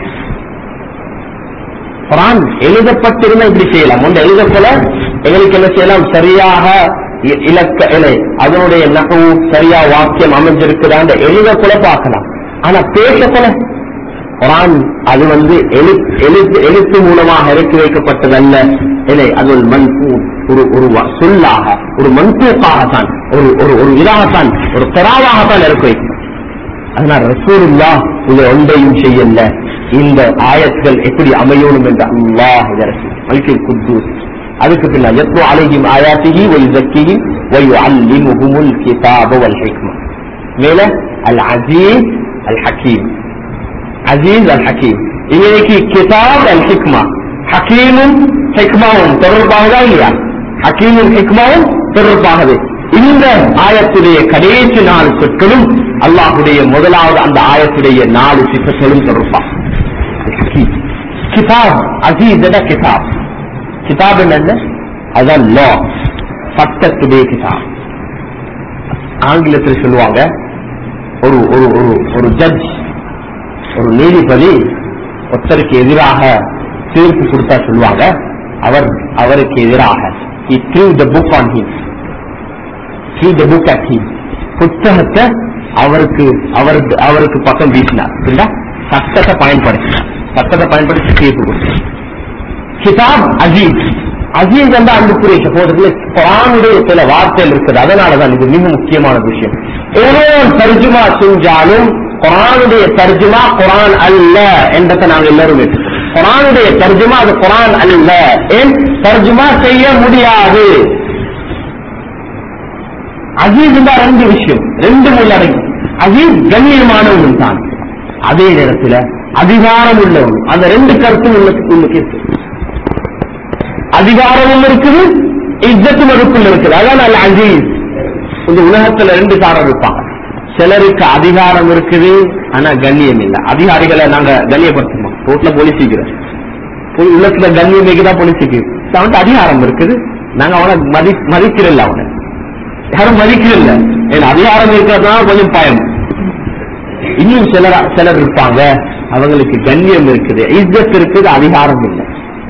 குரான் எழுதப்பட்டிருந்தா இப்படி செய்யலாம் ஒன்று எழுத போல எங்களுக்கு என்ன செய்யலாம் சரியாக இ- இலக்க இலை அதனுடைய நகவு சரியா வாக்கியம் அமைஞ்சிருக்குதான்ற எழுத போல பார்க்கலாம் ஆனா பேச போல குரான் அது வந்து எழு- எழுத்து எழுத்து மூலமாக இறக்கி வைக்கப்பட்டதல்ல இல்லை அது ஒரு மண்பூ ஒரு ஒரு வ- சொல்லாக ஒரு மண்பூக்காகத்தான் ஒரு ஒரு ஒரு இதாகத்தான் ஒரு பெறாவாகத்தான் இறக்கி வைக்கும் அதனால ரசூலுல்லா இதை ஒன்றையும் செய்யல இந்த ஆயத்கள் எப்படி அமையணும் என்று அல்லாஹ் இதற்கு மல்கில் குத்தூஸ் அதுக்கு பின்னால் எத்னு அலைஹிம் ஆயாத்திஹி ஒய் ஜக்கிஹி ஒய் அல்லிமுஹுமுல் கிதாப வல் ஹிக்மா மேல அல் அசீஸ் அல் ஹக்கீம் அசீஸ் அல் ஹக்கீம் இன்னைக்கு கிதாப் அல் ஹிக்மா ஹக்கீமும் ஹிக்மாவும் தொடர்பாகதா இல்லையா ஹக்கீமும் ஹிக்மாவும் தொடர்பாகவே இந்த ஆயத்துடைய கடைசி நாலு சொற்களும் அல்லாஹுடைய முதலாவது அந்த ஆயத்துடைய நாலு சித்தங்களும் தொடர்பாக கிதாப் அசீஸ் என்ற கிதாப் கிதாப் என்ன அதான் லா சட்டத்துடைய கிதாப் ஆங்கிலத்தில் சொல்லுவாங்க ஒரு ஒரு ஒரு ஒரு ஜட்ஜ் ஒரு நீதிபதி ஒருத்தருக்கு எதிராக தீர்ப்பு கொடுத்தா சொல்லுவாங்க அவர் அவருக்கு எதிராக he threw the book on him threw the book at him புத்தகத்தை அவருக்கு அவருக்கு அவருக்கு பக்கம் வீசினார் இல்ல சட்டத்தை பயன்படுத்தினார் சட்டத்தை பயன்படுத்தி தீர்ப்பு கொடுத்தார் கிதாப் அஜீஸ் அஜீஸ் என்ற அன்புக்குரிய சகோதரர்கள் குரானுடைய சில வார்த்தைகள் இருக்குது அதனாலதான் இது மிக முக்கியமான விஷயம் எவ்வளவு தர்ஜுமா செஞ்சாலும் குரானுடைய தர்ஜுமா குரான் அல்ல என்றதை நாங்க எல்லாரும் ஏற்றுக்கொள்கிறோம். குரானுடைய தர்ஜுமா அது குரான் அல்ல ஏன் தர்ஜுமா செய்ய முடியாது அஜீஸ் தான் ரெண்டு விஷயம் ரெண்டு உள்ளடங்கி அஜீஸ் கண்ணியமானவன் தான் அதே நேரத்தில் அதிகாரம் உள்ளவன் அந்த ரெண்டு கருத்தும் உள்ள உள்ளுக்கு இருக்கு அதிகாரமும் இருக்குது இஜ்ஜத்தும் அதுக்குள்ள இருக்குது அதான் அல் அஜீஸ் இந்த உலகத்துல ரெண்டு சாரம் இருப்பாங்க சிலருக்கு அதிகாரம் இருக்குது ஆனா கண்ணியம் இல்லை அதிகாரிகளை நாங்க கண்ணியப்படுத்துவோம் ரோட்ல போலீஸிக்கிறோம் உள்ளத்துல கண்ணியம் தான் போலீஸுக்கு அவன்கிட்ட அதிகாரம் இருக்குது நாங்க அவனை மதி மதிக்கிறல்ல அவனை யாரும் மதிக்கிறல்ல ஏன்னா அதிகாரம் இருக்கிறதுனால கொஞ்சம் பயம் இன்னும் சிலர் சிலர் இருப்பாங்க அவங்களுக்கு கண்ணியம் இருக்குது இஸ்ஸத் இருக்குது அதிகாரம் இல்லை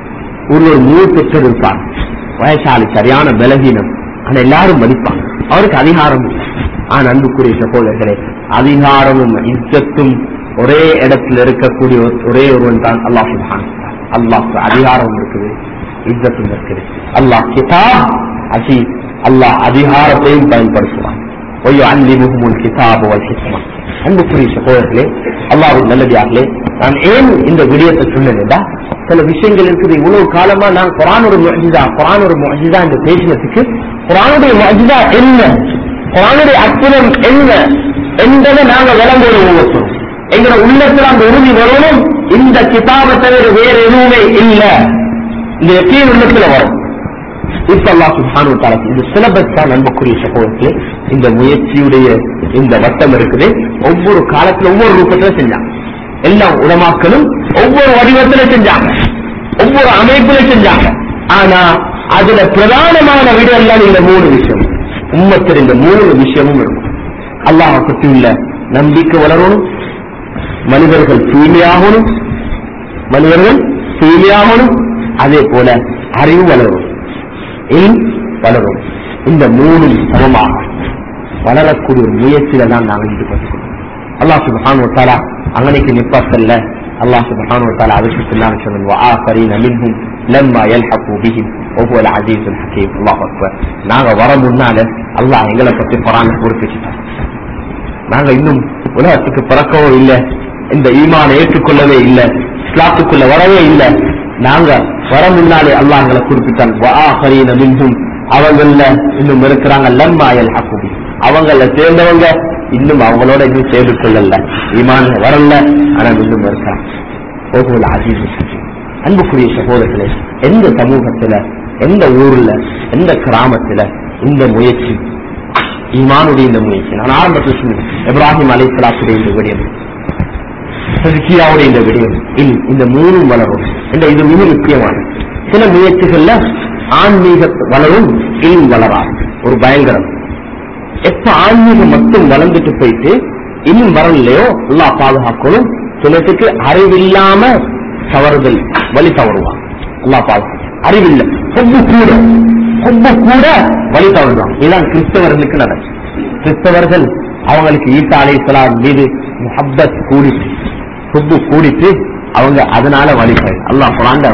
ஒரு ஒரு மூணு பெற்றோர் இருப்பாங்க வயசாளி சரியான பலகீனம் ஆனா எல்லாரும் மதிப்பாங்க அவருக்கு அதிகாரம் இல்லை ஆனா அன்புக்குரிய சகோதரர்களே அதிகாரமும் இஸ்ஸத்தும் ஒரே இடத்துல இருக்கக்கூடிய ஒரு- ஒரே ஒருவன் தான் அல்லாஹ் சுப்ஹானஹு வ தஆலா. அல்லாஹ்க்கு அதிகாரம் இருக்குது இஸ்ஸத்தும் இருக்குது அல்லாஹ் கிதாப் அஜீஸ் அல்லாஹ் அதிகாரத்தையும் பயன்படுத்துவான் ஒய்யுஅல்லிமுஹுமுல் கிதாப வல் ஹிக்மா அன்புக்குரிய சகோதரர்களே அல்லாஹ்வின் நல்லடியார்களே நான் ஏன் இந்த விடயத்தை சொன்னேன்டா சில விஷயங்கள் இருக்குது இவ்வளவு காலமா நான் குரான் ஒரு முஜிதா குரான் ஒரு முஜிதா என்று பேசினதுக்கு குரானுடைய முஜிதா என்ன குரானுடைய அற்புதம் என்ன என்பதை நாங்க விளங்குவோம் ஒவ்வொருத்தரும் எங்களோட உள்ளத்துல அந்த உறுதி வரணும் இந்த கிதாபை தவிர வேற எதுவுமே இல்லை இந்த எத்தீன் உள்ளத்துல வரும் இப்ப அல்லாஹ் சுப்ஹானஹு வ தஆலா இந்த சிலபஸ் தான் அன்புக்குரிய சகோதரர்களே இந்த முயற்சியுடைய இந்த வட்டம் இருக்குது ஒவ்வொரு காலத்துல ஒவ்வொரு ரூபத்துல செஞ்சாங்க எல்லா உலமாக்களும் ஒவ்வொரு வடிவத்துல செஞ்சாங்க ஒவ்வொரு அமைப்புல செஞ்சாங்க ஆனா அதுல பிரதானமான விடம் தான் இந்த மூணு விஷயம் உம்மத்தில் இந்த மூணு விஷயமும் இருக்கும் அல்லாஹ் பற்றி உள்ள நம்பிக்கை வளரணும் மனிதர்கள் தூய்மையாகணும் மனிதர்கள் தூய்மையாகணும் அதே போல அறிவு வளரும் இல் வளரும் இந்த மூணும் சமமாக வளரக்கூடிய ஒரு முயற்சியில தான் நாங்கள் ஈடுபட்டுக்கிறோம் அல்லாஹ் சுபஹானு தாலா அங்கனைக்கு நிப்பாசல்ல அல்லாஹ் சுபஹானு தாலா அதுக்கு பின்னால் சொன்னது وآخرين منهم لما يلحقوا بهم وهو العزيز الحكيم الله اكبر நாங்க வர முன்னால அல்லாஹ் எங்களை பத்தி குரான் குறிப்பிட்டார் நாங்க இன்னும் உலகத்துக்கு பிறக்கவோ இல்லை இந்த ஈமானை ஏற்றுக்கொள்ளவே இல்லை இஸ்லாத்துக்குள்ள வரவே இல்லை நாங்க வர முன்னாலே அல்லாஹ் எங்களை குறிப்பிட்டான் وآخرين منهم அவங்கள இன்னும் இருக்கிறாங்க லம்மா யல்ஹகு அவங்கள சேர்ந்தவங்க இன்னும் அவங்களோட இன்னும் சேர்ந்து கொள்ளல ஈமான் வரல ஆனா இன்னும் இருக்காங்க ஓகோல அஜீஸ் அன்புக்குரிய சகோதரர்களே எந்த சமூகத்துல எந்த ஊர்ல எந்த கிராமத்துல இந்த முயற்சி ஈமானுடைய இந்த முயற்சி நான் ஆரம்பத்தில் சொன்னேன் இப்ராஹிம் அலை சலாத்துடைய இந்த விடயம் சதுக்கியாவுடைய இந்த விடயம் இல் இந்த மூணும் வளரும் இந்த இது மிக முக்கியமானது சில முயற்சிகள்ல ஆன்மீக வளரும் இல் வளராது ஒரு பயங்கரம் எப்ப ஆன்மீகம் மட்டும் வளர்ந்துட்டு போயிட்டு இன்னும் வரலையோ எல்லா பாதுகாக்கணும் சிலத்துக்கு அறிவில்லாம தவறுதல் வழி தவறுவான் எல்லா பாதுகாக்கும் அறிவில்லை கொம்பு கூட கொம்பு கூட வழி தவறுவான் இதுதான் கிறிஸ்தவர்களுக்கு நடக்கும் கிறிஸ்தவர்கள் அவங்களுக்கு ஈசா அலை மீது முஹப்பத் கூடிட்டு சொத்து கூடிட்டு அவங்க அதனால வழிபாடு அல்லாஹ் குரான்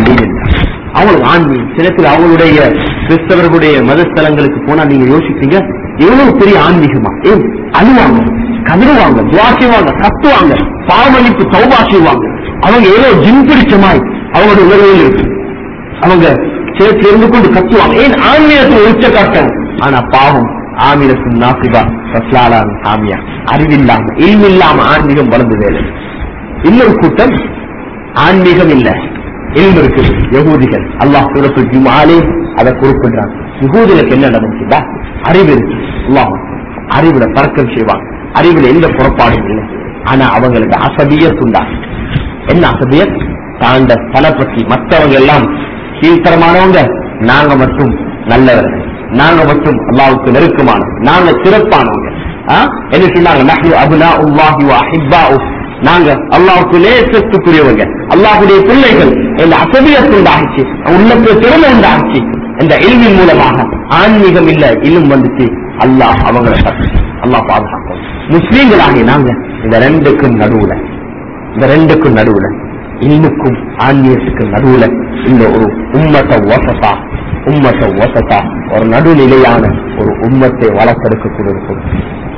அவங்களுக்கு ஆன்மீகம் சிலத்தில் அவங்களுடைய கிறிஸ்தவர்களுடைய மதஸ்தலங்களுக்கு போனா நீங்க யோசிப்பீங்க எவ்வளவு பெரிய ஆன்மீகமா ஏன் அழுவாங்க கதறுவாங்க துவா செய்வாங்க கத்துவாங்க பாவமளிப்பு சௌபா செய்வாங்க அவங்க ஏதோ ஜிம் பிடிச்ச மாதிரி அவங்களோட உணர்வுகள் இருக்கு அவங்க சேர்த்து இருந்து கொண்டு கத்துவாங்க ஏன் ஆன்மீகத்தில் உச்ச கட்டம் ஆனா பாவம் ஆமீனத்தும் நாசிபா ரஸ்லாலான் சாமியா அறிவில்லாம இல்மில்லாம ஆன்மீகம் வளர்ந்து வேலை இன்னொரு கூட்டம் ஆன்மீகம் இல்ல இல்மு இருக்குது யகூதிகள் அல்லாஹ் சூரத்து ஜுமாலே அதை குறிப்பிடுறான் யகூதிகளுக்கு என்ன நடந்துச்சுடா அறிவு இருக்கு அல்லாஹ் அறிவுல தர்க்கம் செய்வாங்க அறிவுல எந்த புறப்பாடும் இல்லை ஆனா அவங்களுக்கு அசபியத் உண்டா என்ன அசபியத் தாண்ட தலப்பற்றி மற்றவங்க எல்லாம் கீழ்த்தரமானவங்க நாங்க மட்டும் நல்லவர்கள் நாங்க மட்டும் அல்லாவுக்கு நெருக்கமானவங்க நாங்க சிறப்பானவங்க ஆ? என்ன சொன்னாங்க நஹ்னு அப்னாஉல்லாஹி வ அஹிப்பாஉ நாங்க அல்லாவுக்கு நேசத்துக்குரியவங்க அல்லாஹுடைய பிள்ளைகள் இந்த அசபியத்து உண்டாகிச்சு உள்ளத்துல திறமை உண்டாகிச்சு இந்த இல்மின் மூலமாக ஆன்மீகம் இல்ல இல்லும் வந்துச்சு அல்லாஹ் அவங்களை தப்பு அல்லாஹ் பாதுகாக்கும் முஸ்லீம்களாகிய நாங்க இந்த ரெண்டுக்கும் நடுவுல இந்த ரெண்டுக்கும் நடுவுல இல்முக்கும் ஆன்மீகத்துக்கும் நடுவுல இந்த ஒரு உம்மத்தை வசதா உம்மத்தை வசதா ஒரு நடுநிலையான ஒரு உம்மத்தை வளர்த்தெடுக்கக்கூடிய ஒரு பொருள்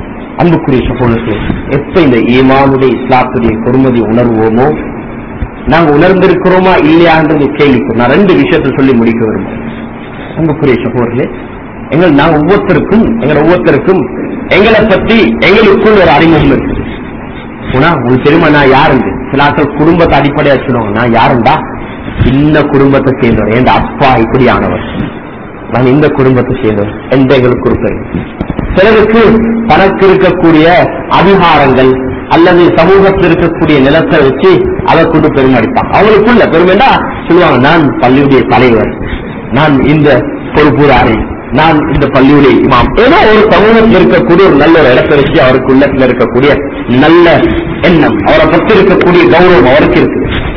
அன்புக்குரிய சகோதரர்களே எப்ப இந்த ஈமானுடைய இஸ்லாத்துடைய பொறுமதி உணர்வோமோ நாங்க உணர்ந்திருக்கிறோமா இல்லையான்றது கேள்விக்கு நான் ரெண்டு விஷயத்தை சொல்லி முடிக்க விரும்புறேன் அன்புக்குரிய சகோதரர்களே எங்கள் நான் ஒவ்வொருத்தருக்கும் எங்கள் ஒவ்வொருத்தருக்கும் எங்களை பத்தி எங்களுக்குள் ஒரு அறிமுகம் இருக்கு உனா உங்களுக்கு தெரியுமா நான் யாருண்டு சில ஆட்கள் குடும்பத்தை அடிப்படையா சொல்லுவாங்க நான் யாருண்டா இந்த குடும்பத்தை சேர்ந்தவர் என் அப்பா இப்படியானவர் நான் இந்த குடும்பத்தை சேர்ந்தவர் எந்த எங்களுக்கு கொடுப்பேன் சிலருக்கு தனக்கு இருக்கக்கூடிய அதிகாரங்கள் அல்லது சமூகத்தில் இருக்கக்கூடிய நிலத்தை வச்சு அதை கொண்டு பெருமடிப்பாங்க அவங்களுக்குள்ள பெருமைண்டா சொல்லுவாங்க நான் பள்ளியுடைய தலைவர் நான் இந்த பொறுப்புதாரி நான் இந்த பள்ளியுடைய இமாம் ஏதோ ஒரு சமூகத்தில் இருக்கக்கூடிய ஒரு நல்ல ஒரு இடத்தை வச்சு அவருக்கு உள்ளத்துல இருக்கக்கூடிய நல்ல எண்ணம் அவரை பற்றி இருக்கக்கூடிய கௌரவம் அவருக்கு இருக்கு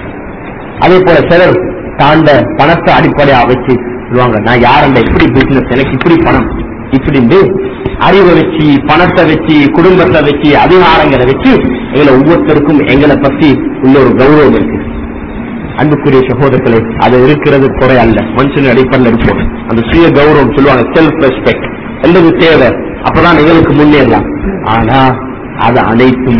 அதே போல சிலர் தாண்ட பணத்தை அடிப்படையா வச்சு சொல்லுவாங்க நான் யாரண்ட இப்படி பிசினஸ் எனக்கு இப்படி பணம் இப்படின்னு அறிவை வச்சு பணத்தை வச்சு குடும்பத்தை வச்சு அதிகாரங்களை வச்சு எங்களை ஒவ்வொருத்தருக்கும் எங்களை பத்தி உள்ள ஒரு கௌரவம் இருக்கு அன்புக்குரிய சகோதரர்களே அது இருக்கிறது குறை அல்ல மனுஷன் அடிப்படையில் இருப்போம் அந்த சுய கௌரவம் சொல்லுவாங்க செல்ஃப் ரெஸ்பெக்ட் என்பது தேவை அப்பதான் எங்களுக்கு முன்னேறலாம் ஆனா அது அனைத்தும்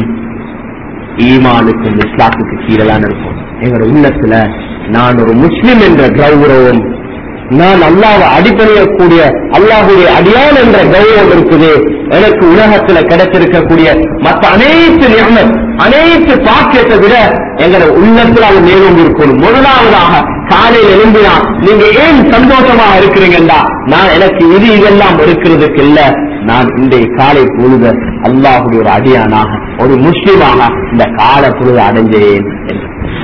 ஈமானுக்கும் இஸ்லாத்துக்கு கீழதான் இருக்கும் எங்களோட உள்ளத்துல நான் ஒரு முஸ்லிம் என்ற கௌரவம் நான் அல்லாவை அடிப்படையக்கூடிய அல்லாஹுடைய அடியான் என்ற கௌரவம் இருக்குது எனக்கு உலகத்துல கிடைச்சிருக்கக்கூடிய மற்ற அனைத்து நியமம் அனைத்து பாக்கியத்தை விட எங்களோட உள்ளத்துல அது மேலும் இருக்கணும் முதலாவதாக காலையில் எழும்பினா நீங்க ஏன் சந்தோஷமா இருக்கிறீங்கடா நான் எனக்கு இது இதெல்லாம் இருக்கிறதுக்கு இல்ல நான் இன்றைய காலை பொழுத அல்லாஹுடைய ஒரு அடியானாக ஒரு முஸ்லிமாக இந்த கால பொழுது அடைஞ்சேன் என்று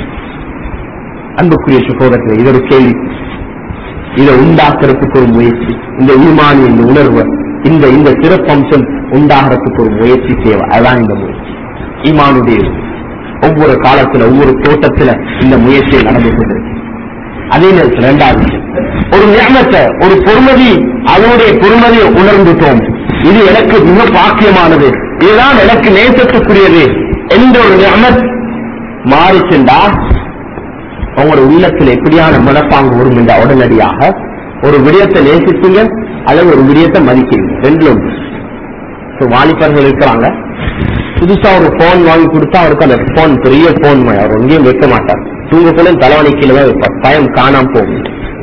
அன்புக்குரிய சகோதரர்களே இது ஒரு கேள்வி இதை உண்டாக்குறதுக்கு ஒரு முயற்சி இந்த ஈமானி இந்த உணர்வு இந்த இந்த சிறப்பம்சம் உண்டாகிறதுக்கு ஒரு முயற்சி தேவை அதுதான் இந்த முயற்சி ஈமானுடைய ஒவ்வொரு காலத்துல ஒவ்வொரு தோட்டத்துல இந்த முயற்சி நடந்து கொண்டிருக்கு அதே நேரத்தில் இரண்டாவது விஷயம். ஒரு ஞானத்தை ஒரு பொறுமதி அதனுடைய பொறுமதியை உணர்ந்துட்டோம் இது எனக்கு மிக பாக்கியமானது இதுதான் எனக்கு நேசத்துக்குரியது என்ற ஒரு ஞானத் மாறிச்சுண்டா உங்களோட உள்ளத்தில் எப்படியான மனப்பாங்கு வரும் என்ற உடனடியாக ஒரு விடயத்தை நேசிப்பீங்க அல்லது ஒரு விடயத்தை மதிக்கிறீங்க ரெண்டுல உண்டு So, வாலிபர்கள் இருக்கிறாங்க புதுசா ஒரு போன் வாங்கி கொடுத்தா அவருக்கு அந்த போன் பெரிய போன் அவர் எங்கேயும் வைக்க மாட்டார் தூங்க கூட தலைவணி கீழே தான் வைப்பார் பயம் காணாம போகும்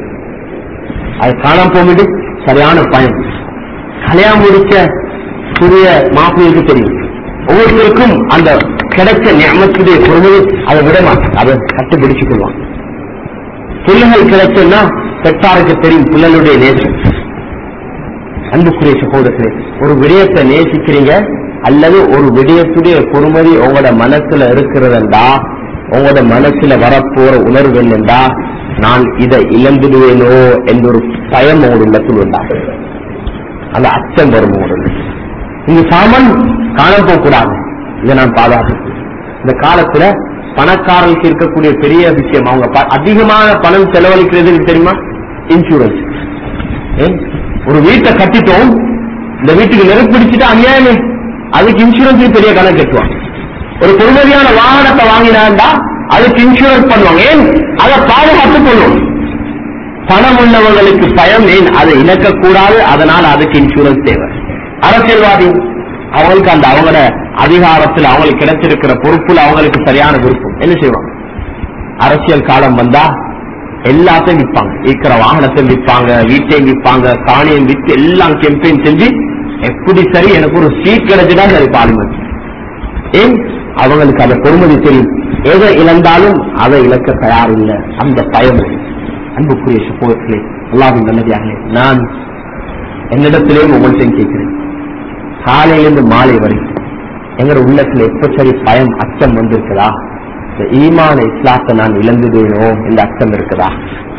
அது காணாம போகும்போது சரியான பயம் கல்யாணம் முடிச்ச புதிய மாப்பிள்ளைக்கு தெரியும் ஒவ்வொருத்தருக்கும் அந்த கிடைச்ச ஞாபகத்துடைய பொறுமை அதை விட மாட்டாங்க அதை கட்டுப்பிடிச்சுக் கொள்வாங்க பிள்ளைகள் கிடைச்சதுன்னா பெற்றாருக்கு தெரியும் பிள்ளைகளுடைய நேசம் அன்புக்குரிய சகோதரர்களே ஒரு விடயத்தை நேசிக்கிறீங்க அல்லது ஒரு விடயத்துடைய பொறுமதி உங்களோட மனசுல இருக்கிறதா உங்களோட மனசுல வரப்போற உணர்வு என்னண்டா நான் இதை இழந்துடுவேனோ என்ற ஒரு பயம் உங்களோட உள்ளத்தில் உண்டாகும் அந்த அச்சம் வரும் உங்களோட இந்த சாமான் காணாம போக கூடாது இதை நான் பாதுகாப்பு இந்த காலத்துல பணக்காரர்களுக்கு இருக்கக்கூடிய பெரிய விஷயம் அவங்க ப- அதிகமான பணம் செலவழிக்கிறது எனக்கு தெரியுமா இன்சூரன்ஸ் ஏன்? ஒரு வீட்டை கட்டிட்டோம் இந்த வீட்டுக்கு நெருப்பு பிடிச்சிட்டு அநியாயமே அதுக்கு இன்சூரன்ஸ் பெரிய கணக்கு கட்டுவாங்க ஒரு பொறுமதியான வாகனத்தை வாங்கினாண்டா அதுக்கு இன்சூரன்ஸ் பண்ணுவாங்க ஏன் அதை பாதுகாத்து கொள்ளும் பணம் உள்ளவங்களுக்கு பயம் ஏன் அதை இழக்கக்கூடாது அதனால அதுக்கு இன்சூரன்ஸ் தேவை அரசியல்வாதி அவங்களுக்கு அந்த அவங்களோட அதிகாரத்தில் அவங்களுக்கு கிடைச்சிருக்கிற பொறுப்புல அவங்களுக்கு சரியான விருப்பம் என்ன செய்வாங்க அரசியல் காலம் வந்தா எல்லாத்தையும் விற்பாங்க இருக்கிற வாகனத்தையும் விற்பாங்க வீட்டையும் விற்பாங்க காணியம் விற்று எல்லாம் கெம்பெயின் செஞ்சு எப்படி சரி எனக்கு ஒரு சீட் கிடைச்சுட்டா சரி பார்லிமெண்ட் ஏன் அவங்களுக்கு அந்த பொறுமதி தெரியும் எதை இழந்தாலும் அதை இழக்க தயாரில்லை அந்த பயம் இருக்கு. அன்புக்குரிய சப்போர்ட்களே அல்லாவின் நல்லதாகலே நான் என்னிடத்திலேயும் உங்கள்கிட்ட கேட்கிறேன் காலையிலிருந்து மாலை வரைக்கும் எங்களோட உள்ளத்துல எப்ப சரி பயம் அச்சம் வந்திருக்குதா இந்த ஈமான இஸ்லாத்தை நான் இழந்துடுவேனோ என்ற அச்சம் இருக்குதா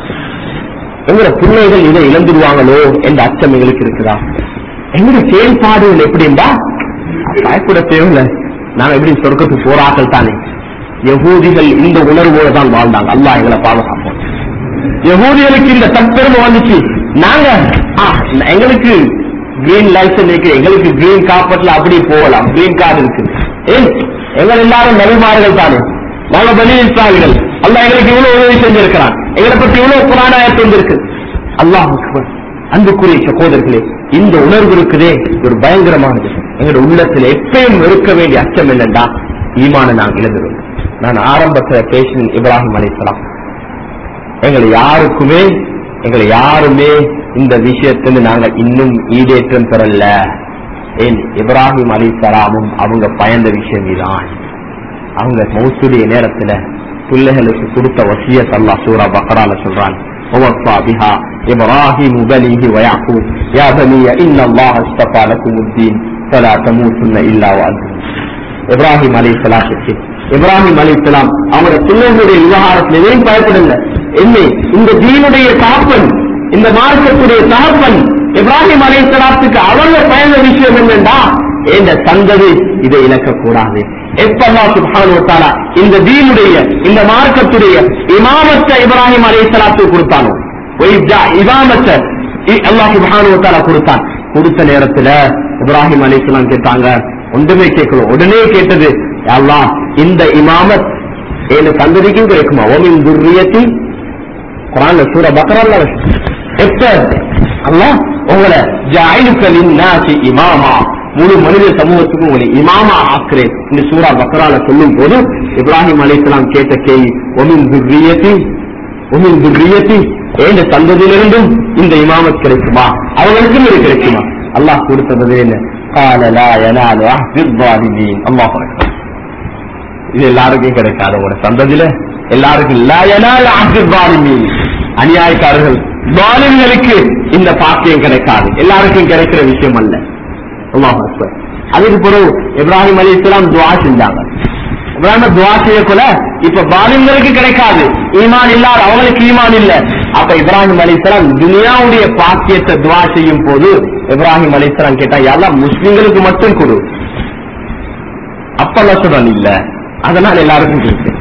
எங்களோட பிள்ளைகள் இதை இழந்துடுவாங்களோ என்ற அச்சம் எங்களுக்கு இருக்குதா எங்களுடைய செயல்பாடுகள் எப்படின்னா பயப்பட தேவையில்லை நாங்க எப்படி சொர்க்கத்துக்கு போராக்கள் தானே யகூதிகள் இந்த உணர்வோடு தான் வாழ்ந்தாங்க அல்லாஹ் எங்களை பாதுகாப்போம் யகூதிகளுக்கு இந்த தற்பெருமை வந்துச்சு நாங்க ஆ, எங்களுக்கு கிரீன் லைசன்ஸ் இருக்கு எங்களுக்கு கிரீன் காப்பட்ல அப்படி போகலாம் கிரீன் கார்டு இருக்கு ஏன் எங்கள் எல்லாரும் நபிமார்கள் தானே நாங்க பலி இஸ்லாமிகள் அல்லாஹ் எங்களுக்கு இவ்வளவு உதவி செஞ்சிருக்கிறான் எங்களை பற்றி இவ்வளவு புராணாயத்து வந்திருக்கு அல்லாஹ் அக்பர். அன்புக்குரிய சகோதரர்களே இந்த உணர்வு இருக்குதே இது ஒரு பயங்கரமானது எங்களுடைய உள்ளத்துல எப்பயும் இருக்க வேண்டிய அச்சம் என்னண்டா ஈமான நாங்கள் இழந்துடும் நான் ஆரம்பத்துல பேசினேன் இப்ராஹிம் அலிஸ்லாம் எங்களை யாருக்குமே எங்களை யாருமே இந்த விஷயத்துல நாங்க இன்னும் ஈடேற்றம் பெறல ஏன் இப்ராஹிம் அலி சலாமும் அவங்க பயந்த விஷயம் இதுதான் அவங்க மௌத்துடைய நேரத்துல பிள்ளைகளுக்கு கொடுத்த வசிய அல்லா சூரா பக்கரால சொல்றான் ووصى بها إبراهيم بنيه ويعقوب يا بني إن الله اصطفى لكم الدين فلا تموتن إلا وأنتم இப்ராஹிம் அலி சலாத்துக்கு இப்ராஹிம் அலி சலாம் அவங்களோட பிள்ளைகளுடைய விவகாரத்தில் எதையும் பயப்படல என்னை இந்த தீனுடைய தாப்பன் இந்த மார்க்கத்துடைய தகப்பன் இப்ராஹிம் அலி சலாத்துக்கு அவங்க பயந்த விஷயம் என்னண்டா இந்த சந்ததி இதை இழக்கக்கூடாது எப்பல்லா சுபானு இந்த தீனுடைய இந்த மார்க்கத்துடைய இமாமத்த இப்ராஹிம் அலி சலாத்துக்கு கொடுத்தானோ இமாமத்த அல்லாஹ் சுபானு கொடுத்தான் கொடுத்த நேரத்துல இப்ராஹிம் அலி கேட்டாங்க ஒன்றுமே கேட்கணும் உடனே கேட்டது அல்லாஹ் இந்த இமாமத் என் சந்ததிக்கும் கிடைக்குமா ஓமின் துர்ரியத்தி குரான் சூர பக்கரல்ல எப்ப அல்லாஹ் உங்களை ஜாயிலுக்களின் நாசி இமாமா முழு மனித சமூகத்துக்கும் உங்களை இமாமா ஆக்குறேன் இந்த சூரா பக்கரால சொல்லும் போது இப்ராஹிம் அலிஸ்லாம் கேட்ட கேள்வி ஒமின் துர்ரியத்தி ஒமின் துர்ரியத்தி ஏந்த சந்ததியிலிருந்தும் இந்த இமாமத் கிடைக்குமா அவங்களுக்கும் இது கிடைக்குமா அல்லாஹ் கொடுத்தது என்ன قال لا ينال عهد الظالمين الله اكبر இது எல்லாருக்கும் கிடைக்காது உங்களோட சந்ததியில எல்லாருக்கும் லா யனால் عهد الظالمين அநியாயக்காரர்கள் வாலிம்களுக்கு இந்த பாக்கியம் கிடைக்காது எல்லாருக்கும் கிடைக்கிற விஷயம் அல்ல அல்லாஹ் அக்பர் அதுக்கு பிறகு இப்ராஹிம் அலி இஸ்லாம் துவா செஞ்சாங்க இப்ராஹிம் துவா செய்யக்குள்ள இப்ப பாலிம்களுக்கு கிடைக்காது ஈமான் இல்லாத அவங்களுக்கு ஈமான் இல்ல அப்ப இப்ராஹிம் அலிஸ்லாம் துனியாவுடைய பாக்கியத்தை துவா செய்யும் போது இப்ராஹிம் அலிஸ்லாம் கேட்டா எல்லாம் முஸ்லிம்களுக்கு மட்டும் கொடு அப்பெல்லாம் சொல்றான் இல்ல அதனால எல்லாருக்கும் கொடுத்து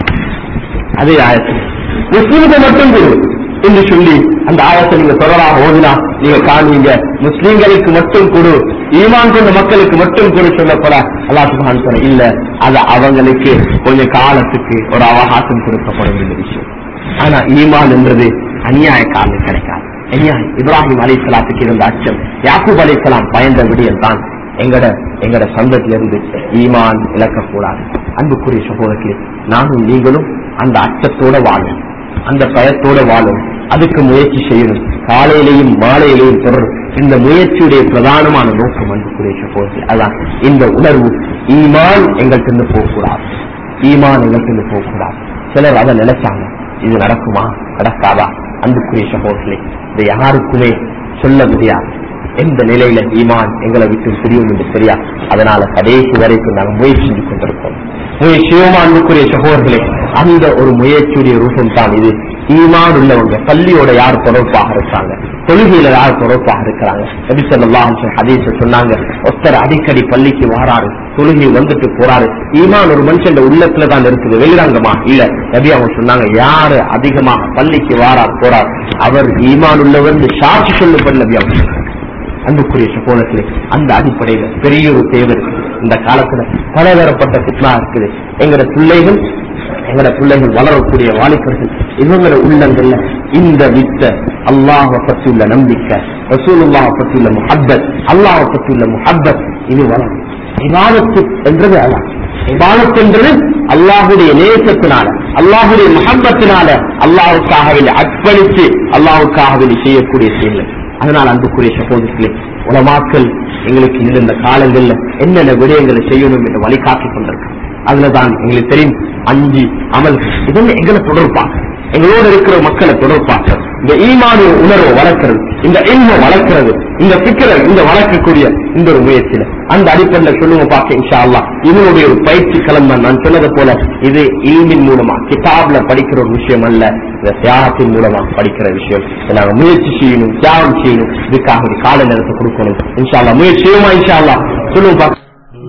அதே ஆயத்து முஸ்லிமுக்கு மட்டும் கொடு என்று சொல்லி அந்த ஆயத்தை நீங்க தொடராக ஓதினா நீங்க காணுவீங்க முஸ்லிம்களுக்கு மட்டும் கொடு ஈமான் கொண்ட மக்களுக்கு மட்டும் கொடு சொல்ல போற அல்லா சுபான் சொல்ல இல்ல அது அவங்களுக்கு கொஞ்சம் காலத்துக்கு ஒரு அவகாசம் கொடுக்கப்பட வேண்டிய விஷயம் ஆனா ஈமான் என்றது அநியாய காலம் கிடைக்காது அநியாயம் இப்ராஹிம் அலி சலாத்துக்கு இருந்த அச்சம் யாக்கூப் அலி சலாம் பயந்த விடியல் தான் எங்கட எங்கட சந்தத்திலிருந்து ஈமான் இழக்கக்கூடாது அன்புக்குரிய சகோதரர்களே நானும் நீங்களும் அந்த அச்சத்தோட வாழும் அந்த பயத்தோட வாழும் அதுக்கு முயற்சி செய்யணும் காலையிலையும் மாலையிலையும் தொடரும் இந்த முயற்சியுடைய பிரதானமான நோக்கம் அன்புக்குரிய சகோதரர்களே அதான் இந்த உணர்வு ஈமான் எங்கள்கிட்ட போகக்கூடாது ஈமான் எங்கள்கிட்ட போகக்கூடாது சிலர் அதை நினைச்சாங்க இது நடக்குமா நடக்காதா அன்புக்குரிய சகோதரர்களே இதை யாருக்குமே சொல்ல முடியாது எந்த நிலையில ஈமான் எங்களை விட்டு பிரியும் என்று தெரியா அதனால கடைசி வரைக்கும் நாங்கள் முயற்சி செஞ்சு கொண்டிருக்கோம் முயற்சியோமா அன்புக்குரிய சகோதரர்களே அந்த ஒரு முயற்சியுடைய ரூபம் தான் இது ஈமான் உள்ளவங்க பள்ளியோட யார் தொடர்பாக இருக்காங்க தொழுகையில யார் தொடர்பாக இருக்கிறாங்க நபி ஸல்லல்லாஹு அலைஹி ஹதீஸ் சொன்னாங்க ஒருத்தர் அடிக்கடி பள்ளிக்கு வராரு தொழுகை வந்துட்டு போறாரு ஈமான் ஒரு மனுஷன் உள்ளத்துல தான் இருக்குது வெளிரங்கமா இல்ல நபி அவங்க சொன்னாங்க யாரு அதிகமாக பள்ளிக்கு வாரார் போறார் அவர் ஈமான் உள்ளவர் சாட்சி சொல்லப்பட்ட நபி அவங்க சொன்னாங்க. அன்புக்குரிய சகோதரர்களே அந்த அடிப்படையில பெரிய ஒரு தேவை இருக்கு இந்த காலத்துல பலதரப்பட்ட பித்னா இருக்குது எங்கட பிள்ளைகள் எங்கட பிள்ளைகள் வளரக்கூடிய வாலிபர்கள் இவங்கள உள்ளங்கள்ல இந்த வித்த அல்லாஹ பற்றியுள்ள நம்பிக்கை ரசூலுல்லாஹ பற்றியுள்ள முஹப்பத் அல்லாஹ பற்றியுள்ள முஹப்பத் இது வளரும் இபாதத்து என்றது அல்லாஹ் இபாதத் என்றது அல்லாஹுடைய நேசத்தினால அல்லாஹுடைய முஹப்பத்தினால அல்லாஹுக்காக வேண்டி அர்ப்பணித்து அல்லாஹுக்காக வேண்டி செய்யக்கூடிய செயல் அதனால் அன்புக்குரிய சகோதரர்களே உலமாக்கள் எங்களுக்கு இருந்த காலங்கள்ல என்னென்ன விடயங்களை செய்யணும் என்று வழிகாட்டி கொண்டிருக்க அதுலதான் எங்களுக்கு தெரியும் அஞ்சு அமல்கள் இதெல்லாம் எங்களை தொடர்பாக எங்களோடு இருக்கிற மக்களை தொடர்பாக இந்த ஈமானிய உணர்வை வளர்க்கிறது இந்த இன்மை வளர்க்கிறது இந்த பிக்கரை இந்த வளர்க்கக்கூடிய இந்த ஒரு முயற்சியில அந்த அடிப்படையில் சொல்லுங்க பார்க்க இன்ஷா அல்லாஹ் இதனுடைய ஒரு பயிற்சி கிளம்ப நான் சொன்னது போல இது ஈமின் மூலமா கிதாப்ல படிக்கிற ஒரு விஷயம் அல்ல இந்த தியாகத்தின் மூலமா படிக்கிற விஷயம் இதை நாங்க முயற்சி செய்யணும் தியாகம் செய்யணும் இதுக்காக ஒரு கால நேரத்தை கொடுக்கணும் இன்ஷா அல்லாஹ் முயற்சி செய்யுமா இன்ஷா அல்லாஹ் சொல்லுங்க பார்க்க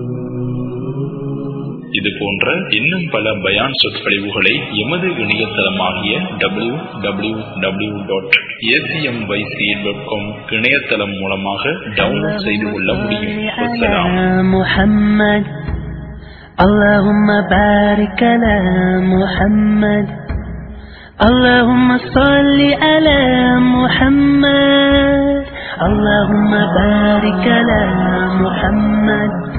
இது போன்ற இன்னும் பல பயான் சொற்பொழிவுகளை எமது இணையதளமாகிய W W W dot dot com இணையதளம் மூலமாக டவுன்லோட் செய்து கொள்ள முடியும் வசலாம் على محمد اللهم بارك على محمد اللهم صل على محمد اللهم بارك على محمد